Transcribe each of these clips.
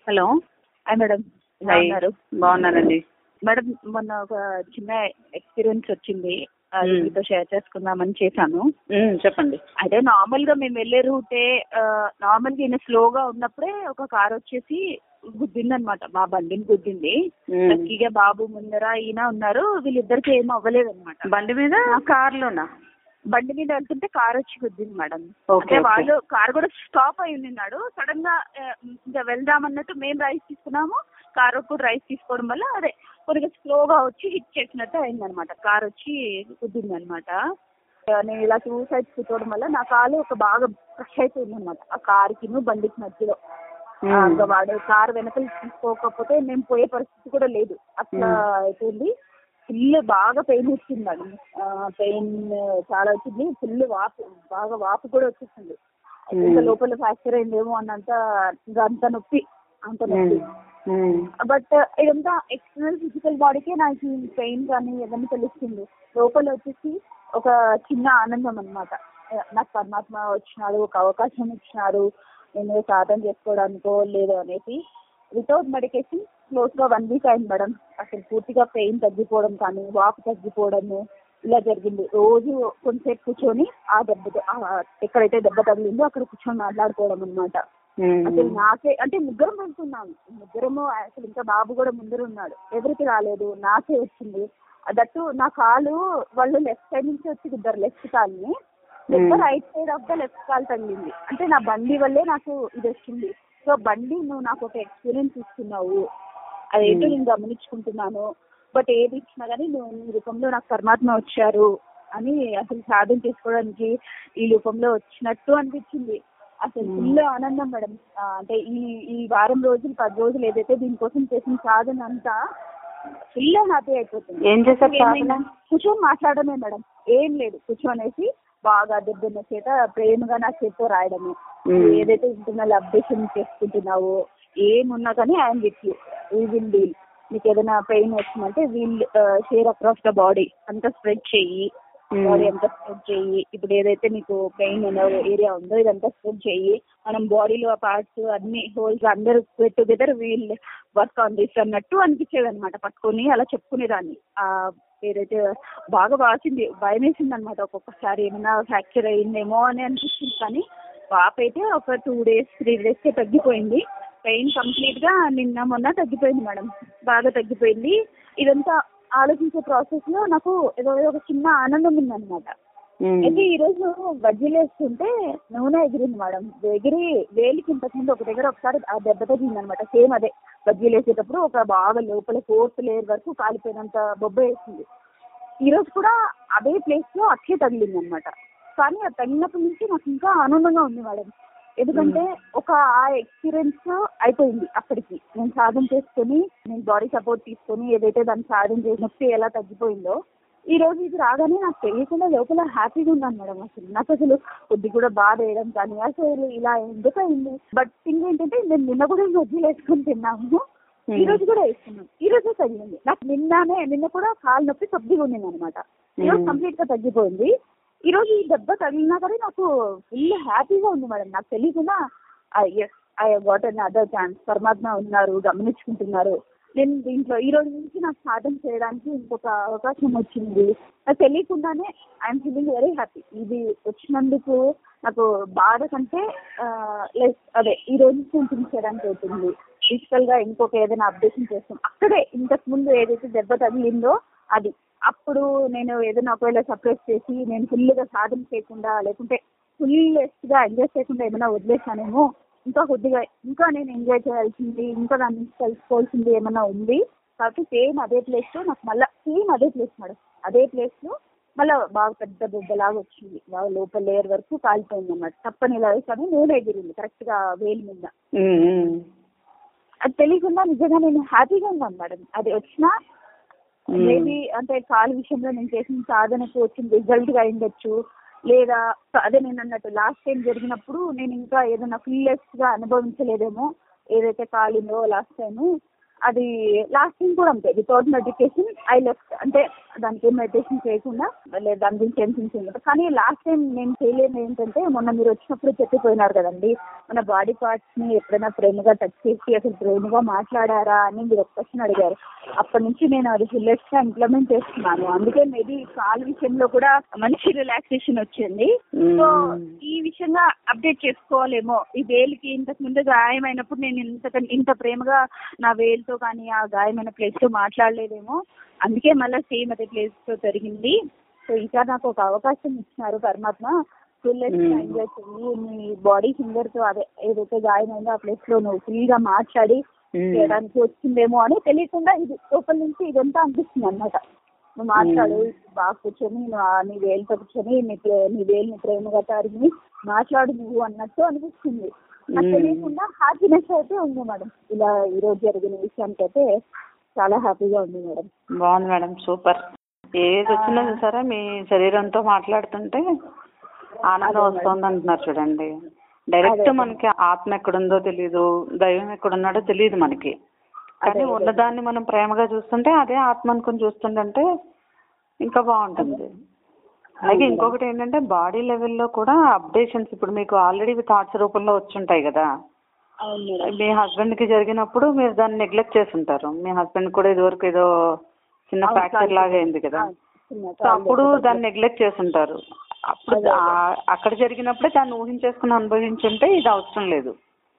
Hello hi madam ఎలా hi. ఉన్నారు బాగున్నానండి మేడం మొన్న ఒక చిన్న ఎక్స్పీరియన్స్ వచ్చింది అది మ్మ్. మీతో షేర్ చేసుకుందామని చేశాను ఉమ్, చెప్పండి అయితే నార్మల్ గా మేము వెళ్ళే రూటే నార్మల్ గా ఈయన స్లోగా ఉన్నప్పుడే ఒక కార్ వచ్చేసి గుద్దింది అనమాట మా బండిని గుద్దింది ఉమ్. లక్కీగా బాబు ముందర ఈయన ఉన్నారు వీళ్ళిద్దరికి ఏం అవ్వలేదు అనమాట బండి మీద కార్లోనా బండి మీద వెళ్తుంటే కార్ వచ్చి గుద్దింది మేడం ఓకే, అంటే ఓకే. వాళ్ళు కార్ కూడా స్టాప్ అయి ఉన్నాడు సడన్ గా ఆ, ఇంకా వెళ్దాం అన్నట్టు మేము రైస్ తీసుకున్నాము కార్ కూడా రైస్ తీసుకోవడం వల్ల అదే కొద్దిగా స్లోగా వచ్చి హిట్ చేసినట్టు అయింది అనమాట కార్ వచ్చి గుద్దింది అనమాట నేను ఇలా టూ సైడ్స్ కూర్చోవడం వల్ల నా కాలు ఒక బాగా క్రష్ అయిపోయింది అనమాట ఆ కార్కి బండికి మధ్యలో ఉమ్. ఆ, ఇంకా వాడు కార్ వెనకలు తీసుకోకపోతే మేము పోయే పరిస్థితి కూడా లేదు అట్లా మ్మ్. అయిపోయింది ఫుల్ బాగా పెయిన్ వచ్చింది మేడం పెయిన్ చాలా వచ్చింది ఫుల్ వాపు బాగా వాపు కూడా వచ్చేసింది అయితే ఇంకా మ్మ్. లోపల ఫ్రాక్చర్ అయిందేమో అన్నంత ఇంకా అంత నొప్పి అంత నొప్పి ఉమ్. ఉమ్. బట్ ఇదంతా ఎక్స్టర్నల్ ఫిజికల్ బాడీకే నాకు ఈ పెయిన్ కానీ ఏదైనా తెలుస్తుంది లోపల వచ్చేసి ఒక చిన్న ఆనందం అనమాట నాకు పరమాత్మ వచ్చినాడు ఒక అవకాశం ఇచ్చినారు నేను సాధన చేసుకోవడానికో లేదో అనేసి వితౌట్ మెడికేషన్ క్లోజ్ గా వన్ వీక్ అయింది మేడం అసలు పూర్తిగా పెయిన్ తగ్గిపోవడం కానీ వాపు తగ్గిపోవడము ఇలా జరిగింది రోజు కొంతసేపు కూర్చొని ఆ దెబ్బ ఆ ఎక్కడైతే దెబ్బ తగిలిందో అక్కడ కూర్చొని మాట్లాడుకోవడం అనమాట ఉమ్. అసలు నాకే అంటే ముగ్గురం వెళ్తున్నాము ముగ్గురము అసలు ఇంకా బాబు కూడా ముందర ఉన్నాడు ఎవరికి రాలేదు నాకే వచ్చింది దట్టు నా కాలు వాళ్ళు లెఫ్ట్ సైడ్ నుంచి వచ్చి ఇద్దరు లెఫ్ట్ కాల్ని దెబ్బ Hmm. Right side of the left కాల్ తగిలింది అంటే నా బండి వల్లే నాకు ఇది వచ్చింది సో బండి నువ్వు నాకు ఒక ఎక్స్పీరియన్స్ ఇస్తున్నావు అదేంటో Hmm. నేను గమనించుకుంటున్నాను బట్ ఏది ఇచ్చినా కానీ నువ్వు నీ రూపంలో నాకు పరమాత్మ వచ్చారు అని అసలు సాధన చేసుకోవడానికి ఈ రూపంలో వచ్చినట్టు అనిపించింది అసలు Hmm. ఫుల్ ఆనందం మేడం ఆ, అంటే ఈ ఈ వారం రోజులు పది రోజులు ఏదైతే దీనికోసం చేసిన సాధన అంతా ఫుల్ హ్యాపీ అయిపోతుంది ఏం చేశారు ఏమైంది? సాధన? కూర్చొని మాట్లాడమే మేడం ఏం లేదు కూర్చొనేసి బాగా దెబ్బన్న చేత ప్రేమగా నా చేతితో రాయడము Hmm. నువ్వు ఏదైతే ఇంటర్నల్ అప్డేషన్ చేసుకుంటున్నావో ఏమున్నా కానీ I'm with you we will deal నీకు ఏదైనా పెయిన్ వచ్చిందంటే we'll share across the body అంతా స్ప్రెడ్ చెయ్యి Hmm. బాడీ అంతా స్ప్రెడ్ చెయ్యి ఇప్పుడు ఏదైతే నీకు పెయిన్ ఏరియా ఉందో ఇదంతా స్ప్రెడ్ చెయ్యి మనం బాడీలో పార్ట్స్ అన్ని హోల్స్ అందరూ together we'll work on this అన్నట్టు అనిపించేది అనమాట పట్టుకొని అలా చెప్పుకునేదాన్ని ఆ ఏదైతే బాగా వాసింది భయం వేసింది అనమాట ఒక్కొక్కసారి ఏమైనా ఫ్రాక్చర్ అయ్యిందేమో అని అనిపిస్తుంది కానీ వాపు అయితే ఒక టూ డేస్ త్రీ డేస్ కే తగ్గిపోయింది పెయిన్ కంప్లీట్ గా నిన్న మొన్న తగ్గిపోయింది మేడం బాగా తగ్గిపోయింది ఇదంతా ఆలోచించే ప్రాసెస్ లో నాకు ఏదో ఒక చిన్న ఆనందం ఉందన్నమాట ఉమ్. అయితే ఈ రోజు బజ్జీలు వేస్తుంటే నూనె ఎగిరింది మేడం ఎగిరి వేలికి ఇంతకుముందు ఒక దగ్గర ఒకసారి ఆ దెబ్బ తగిలింది అనమాట సేమ్ అదే బజ్జీలు వేసేటప్పుడు ఒక బాగా లోపల ఫోర్త్ లేయర్ వరకు కాలిపోయినంత బొబ్బ వేసింది ఈ రోజు కూడా అదే ప్లేస్ లో అట్లే తగిలింది అనమాట కానీ అది తగిలినప్పటి నుంచి నాకు ఇంకా ఆనందంగా ఉంది మేడం ఎందుకంటే ఒక ఆ ఎక్స్పీరియన్స్ అయిపోయింది అక్కడికి నేను సాధన చేసుకొని నేను బాడీ సపోర్ట్ తీసుకొని ఏదైతే దాన్ని సాధన చేసి నొప్పి ఎలా తగ్గిపోయిందో ఈ రోజు ఇది రాగానే నాకు తెలియకుండా లోపల హ్యాపీగా ఉన్నాను మేడం అసలు నాకు అసలు కొద్ది కూడా బాధ వేయడం కానీ అసలు ఇలా ఎందుకు అయింది బట్ థింగ్ ఏంటంటే నేను నిన్న కూడా వడ్డీలు వేసుకొని తిన్నాము ఈ రోజు కూడా వేసుకున్నాను ఈ రోజే తగ్గింది నాకు నిన్ననే నిన్న కూడా కాలు నొప్పి కొద్దిగా ఉండింది అనమాట ఈ రోజు Hmm. కంప్లీట్ గా తగ్గిపోయింది ఈ రోజు ఈ దెబ్బ తగిలినా కానీ నాకు ఫుల్ హ్యాపీగా ఉంది మేడం నాకు తెలియకుండా yes I what another chance పరమాత్మ ఉన్నారు గమనించుకుంటున్నారు నేను దీంట్లో ఈ రోజు నుంచి నాకు సాధన చేయడానికి ఇంకొక అవకాశం వచ్చింది నాకు తెలియకుండానే ఐఎమ్ ఫీలింగ్ వెరీ హ్యాపీ ఇది వచ్చినందుకు నాకు బాధ కంటే లైక్ అదే ఈ రోజు నుంచి నేను థింక్ చేయడానికి అవుతుంది ఫిజికల్ గా ఇంకొక ఏదైనా అప్డేషన్ చేస్తాం అక్కడే ఇంతకు ముందు ఏదైతే దెబ్బ తగిలిందో అది అప్పుడు నేను ఏదైనా ఒకవేళ సప్రెస్ చేసి నేను ఫుల్ గా సాధన చేయకుండా లేకుంటే ఫుల్ గా ఎంజాయ్ చేయకుండా ఏమైనా వదిలేసానేమో ఇంకా కొద్దిగా ఇంకా నేను ఎంజాయ్ చేయాల్సింది ఇంకా దాని నుంచి తెలుసుకోవాల్సింది ఏమైనా ఉంది కాబట్టి సేమ్ అదే ప్లేస్ లో నాకు మళ్ళీ సేమ్ అదే ప్లేస్ మేడం అదే ప్లేస్ లో మళ్ళీ బాగా పెద్ద బొబ్బలాగా వచ్చింది బాగా లోపల లేయర్ వరకు కాలిపోయింది అన్నమాట తప్పని ఇలా వేసాను నూనె ఎగిరింది కరెక్ట్ గా వేలి మీద ఉమ్, ఉమ్. అది తెలియకుండా నిజంగా నేను హ్యాపీగా ఉన్నాను మేడం అది వచ్చినా Hmm. మేబీ అంటే కాలు విషయంలో నేను చేసిన సాధనకు వచ్చిన రిజల్ట్ గా అయిండొచ్చు లేదా అదే నేను అన్నట్టు లాస్ట్ టైం జరిగినప్పుడు నేను ఇంకా ఏదైనా ఫుల్లెస్ గా అనుభవించలేదేమో ఏదైతే కాలిందో లాస్ట్ టైం అది లాస్ట్ టైం కూడా అంతే వితౌట్ మెడికేషన్ ఐ లెఫ్ట్ అంటే దానికి ఏం మెడిటేషన్ చేయకుండా లేదు దాని గురించి ఏం థింకింగ్ కానీ లాస్ట్ టైం నేను చేయలేని ఏంటంటే మొన్న మీరు వచ్చినప్పుడు చెప్పిపోయినారు కదండి మన బాడీ పార్ట్స్ ని ఎప్పుడైనా ప్రేమగా టచ్ చేసి అసలు ప్రేమగా మాట్లాడారా అని మీరు ఒక క్వశ్చన్ అడిగారు అప్పటి నుంచి నేను అది ఫుల్లెస్ట్ గా ఇంప్లిమెంట్ చేస్తున్నాను అందుకే మేబీ కాల్ విషయంలో కూడా మంచి రిలాక్సేషన్ వచ్చింది సో ఈ విషయంగా అప్డేట్ చేసుకోవాలేమో ఈ వేలుకి ఇంతకు ముందు గాయమైనప్పుడు నేను ఇంత ఇంత ప్రేమగా నా వేలుతో కానీ ఆ గాయమైన ప్లేస్ తో మాట్లాడలేదేమో అందుకే మళ్ళీ సేమ్ అదే ప్లేస్ తో జరిగింది సో ఈసారి నాకు ఒక అవకాశం ఇచ్చినారు పరమాత్మ ఫుల్ ఎంజాయ్ చెయ్యి నీ బాడీ ఫింగర్ తో అదే ఏదైతే గాయమైందో ఆ ప్లేస్ లో నువ్వు ఫ్రీ గా మాట్లాడి చేయడానికి వచ్చిందేమో అని తెలియకుండా ఇది లోపల నుంచి ఇదంతా అనిపిస్తుంది అనమాట నువ్వు మాట్లాడు బాగా కూర్చొని నువ్వు ఆ నీ వేలుతో కూర్చొని నీ ప్రే- నీ వేలుని ప్రేమగా తారిని మాట్లాడు నువ్వు అన్నట్టు అనిపిస్తుంది నాకు తెలియకుండా హ్యాపీనెస్ అయితే ఉంది మేడం ఇలా ఈ రోజు జరిగిన విషయానికి అయితే చాలా హ్యాపీగా ఉంది మేడం బాగుంది మేడం సూపర్ ఏది వచ్చినా చూసారా మీ శరీరంతో మాట్లాడుతుంటే ఆనందం వస్తుంది అంటున్నారు చూడండి డైరెక్ట్ మనకి ఆత్మ ఎక్కడుందో తెలియదు దైవం ఎక్కడున్నాడో తెలియదు మనకి కానీ ఉన్నదాన్ని మనం ప్రేమగా చూస్తుంటే అదే ఆత్మ అనుకుని చూస్తుంటే ఇంకా బాగుంటుంది అలాగే ఇంకొకటి ఏంటంటే బాడీ లెవెల్లో కూడా అప్డేషన్స్ ఇప్పుడు మీకు ఆల్రెడీ థాట్స్ రూపంలో వచ్చుంటాయి కదా అవును మేడం మీ హస్బెండ్ కి జరిగినప్పుడు మీరు దాన్ని నెగ్లెక్ట్ చేసి ఉంటారు మీ హస్బెండ్ కూడా ఇదివరకు ఏదో చిన్న అవును, ఫ్రాక్చర్ కాలు లాగా అయింది కదా ఆ, చిన్న సో అప్పుడు దాన్ని నెగ్లెక్ట్ చేసి ఉంటారు అప్పుడు ఆ- అక్కడ జరిగినప్పుడే దాన్ని ఊహించేసుకుని అనుభవించుంటే ఇది అవసరం లేదు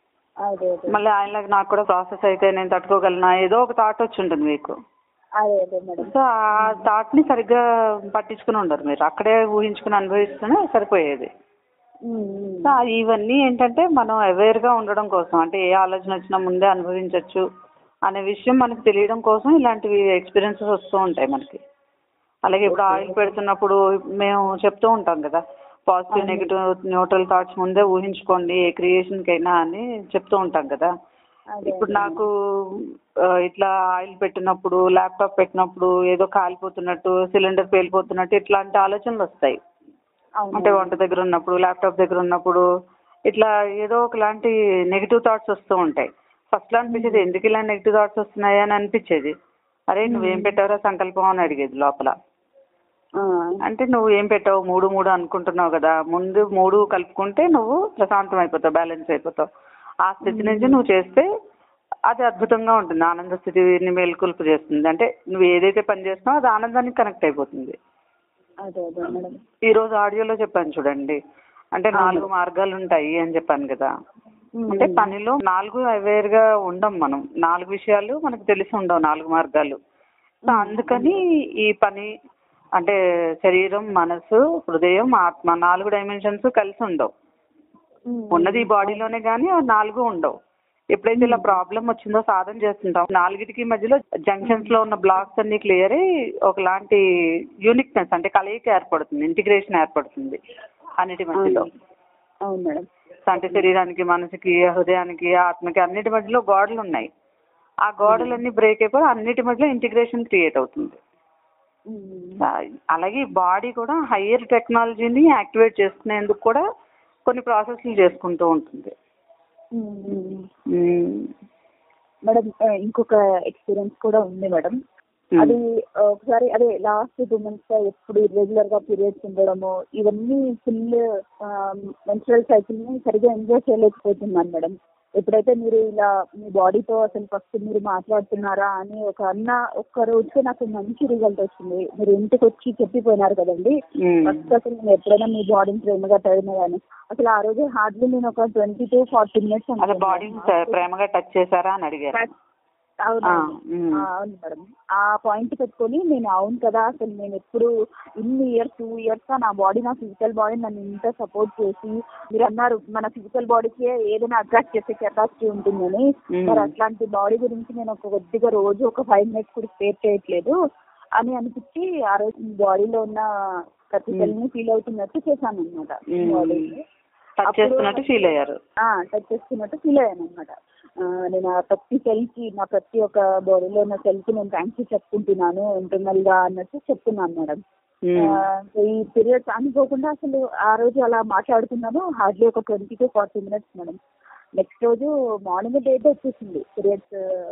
అదే అదే మళ్ళీ ఆయనలాగా నాకు కూడా ప్రాసెస్ అయితే నేను తట్టుకోగలనా ఏదో ఒక థాట్ వచ్చి ఉంటుంది మీకు అదే అదే మేడం సో ఆ థాట్ ని సరిగ్గా పట్టించుకుని ఉండరు మీరు అక్కడే ఊహించుకుని అనుభవిస్తేనే సరిపోయేది ఉమ్, ఉమ్. సో ఇవన్నీ ఏంటంటే మనం అవేర్ గా ఉండడం కోసం అంటే ఏ ఆలోచన వచ్చినా ముందే అనుభవించవచ్చు అనే విషయం మనకు తెలియడం కోసం ఇలాంటివి ఎక్స్పీరియన్సెస్ వస్తూ ఉంటాయి మనకి అలాగే ఇప్పుడు ఆయిల్ పెడుతున్నప్పుడు మేము చెప్తూ ఉంటాం కదా పాజిటివ్ నెగిటివ్ న్యూట్రల్ థాట్స్ ముందే ఊహించుకోండి ఏ క్రియేషన్ కైనా అని చెప్తూ ఉంటాం కదా అదే ఇప్పుడు నాకు ఆ, ఇట్లా ఆయిల్ పెట్టినప్పుడు ల్యాప్టాప్ పెట్టినప్పుడు ఏదో కాలిపోతున్నట్టు సిలిండర్ పేలిపోతున్నట్టు ఇట్లాంటి ఆలోచనలు వస్తాయి అవును అంటే వంట దగ్గర ఉన్నప్పుడు ల్యాప్టాప్ దగ్గర ఉన్నప్పుడు ఇట్లా ఏదో ఒకలాంటి నెగిటివ్ థాట్స్ వస్తూ ఉంటాయి ఫస్ట్ లో అనిపించేది ఎందుకు ఇలా నెగిటివ్ థాట్స్ వస్తున్నాయి అని అనిపించేది అరే నువ్వేం పెట్టావురా సంకల్పం అని అడిగేది లోపల ఆ, అంటే నువ్వు ఏం పెట్టావు మూడు మూడు అనుకుంటున్నావు కదా ముందు మూడు కలుపుకుంటే నువ్వు ప్రశాంతం అయిపోతావు బ్యాలెన్స్ అయిపోతావు ఆ స్థితి నుంచి నువ్వు చేస్తే అది అద్భుతంగా ఉంటుంది ఆనంద స్థితిని మేల్కొల్పు చేస్తుంది అంటే నువ్వు ఏదైతే పని చేస్తున్నావో అది ఆనందానికి కనెక్ట్ అయిపోతుంది అదే అదే మేడం ఈ రోజు ఆడియోలో చెప్పాను చూడండి అంటే నాలుగు మార్గాలు ఉంటాయి అని చెప్పాను కదా ఉమ్, అంటే పనిలో నాలుగు అవేర్ గా ఉండం మనం నాలుగు విషయాలు మనకు తెలిసి ఉండవు నాలుగు మార్గాలు సో అందుకని ఈ పని అంటే శరీరం మనసు హృదయం ఆత్మ నాలుగు డైమెన్షన్స్ కలిసి ఉండవు ఉమ్, ఉన్నది ఈ బాడీలోనే కానీ ఆ నాలుగు ఉండవు ఎప్పుడైతే ఇలా ప్రాబ్లం వచ్చిందో సాధన చేస్తుంటాం నాలుగిటికి మధ్యలో జంక్షన్స్ లో ఉన్న బ్లాక్స్ అన్ని క్లియర్ అయ్యి ఒకలాంటి యూనిక్నెస్ అంటే కలయిక ఏర్పడుతుంది ఇంటిగ్రేషన్ ఏర్పడుతుంది అన్నిటి మధ్యలో అవును మేడం అంటే శరీరానికి మనసుకి హృదయానికి ఆత్మకి అన్నిటి మధ్యలో గోడలు ఉన్నాయి ఆ గోడలన్నీ బ్రేక్ అయిపోయి అన్నిటి మధ్యలో ఇంటిగ్రేషన్ క్రియేట్ అవుతుంది ఉమ్, ఆ, అలాగే బాడీ కూడా హయ్యర్ టెక్నాలజీని యాక్టివేట్ చేసుకునేందుకు కూడా కొన్ని ప్రాసెస్లు చేసుకుంటూ ఉంటుంది ఉమ్, ఉమ్. మ్మ్. మేడం ఆ, ఇంకొక ఎక్స్పీరియన్స్ కూడా ఉంది మేడం మ్మ్. అది ఆ, ఒకసారి అదే లాస్ట్ టూ మంత్స్ గా ఎప్పుడు ఇర్రెగ్యులర్ గా పీరియడ్స్ ఉండడము ఇవన్నీ ఫుల్ మెన్స్ట్రల్ సైకిల్ ని సరిగా ఎంజాయ్ చేయలేకపోతున్నాను మేడం ఎప్పుడైతే మీరు ఇలా మీ బాడీతో అసలు ఫస్ట్ మీరు మాట్లాడుతున్నారా అని ఒక అన్న ఒక్క రోజు నాకు మంచి రిజల్ట్ వచ్చింది మీరు ఇంటికి వచ్చి చెప్పిపోయినారు కదండి మ్మ్. ఫస్ట్ అసలు నేను ఎప్పుడైనా మీ బాడీని ప్రేమగా తగిన కానీ అసలు ఆ రోజు హార్డ్లీ నేను ఒక ట్వంటీ టు ఫార్టీ మినిట్స్ అదే బాడీని స- ప్రేమగా టచ్ చేశారా అని అడిగారు అవును ఆ, మేడం. మ్మ్. ఆ, అవును మేడం ఆ పాయింట్ పెట్టుకొని నేను అవును కదా అసలు నేను ఎప్పుడు ఇన్ని ఇయర్స్ టూ ఇయర్స్ గా నా బాడీ నా ఫిజికల్ బాడీ నన్ను ఇంత సపోర్ట్ చేసి మీరు అన్నారు మన ఫిజికల్ బాడీకి ఏదైనా అట్రాక్ట్ చేసే కెపాసిటీ ఉంటుందని మ్మ్. మరి అట్లాంటి బాడీ గురించి నేను ఒక కొద్దిగా రోజు ఒక ఫైవ్ మినిట్స్ కూడా స్పేర్ చేయట్లేదు అని అనిపించి ఆ రోజు బాడీలో ఉన్న ప్రతి మ్మ్. సెల్ని ఫీల్ అవుతున్నట్టు చేశాను అనమాట మ్మ్. బాడీని టచ్ అప్పుడు చేస్తున్నట్టు ఫీల్ అయ్యారు టచ్ చేస్తున్నట్టు ఫీల్ అయ్యాను అనమాట నేను ఆ ప్రతి సెల్ కి నా ప్రతి ఒక్క బాడీలో ఉన్న సెల్ కి నేను థ్యాంక్స్ చెప్పుకుంటున్నాను ఇంటర్నల్ గా అన్నట్టు చెప్తున్నాను మేడం మ్మ్. ఈ పీరియడ్స్ అనుకోకుండా అసలు ఆ రోజు అలా మాట్లాడుతున్నాను హార్డ్లీ ఒక twenty to forty minutes madam next రోజు మార్నింగ్ డేట్ వచ్చేసింది పీరియడ్స్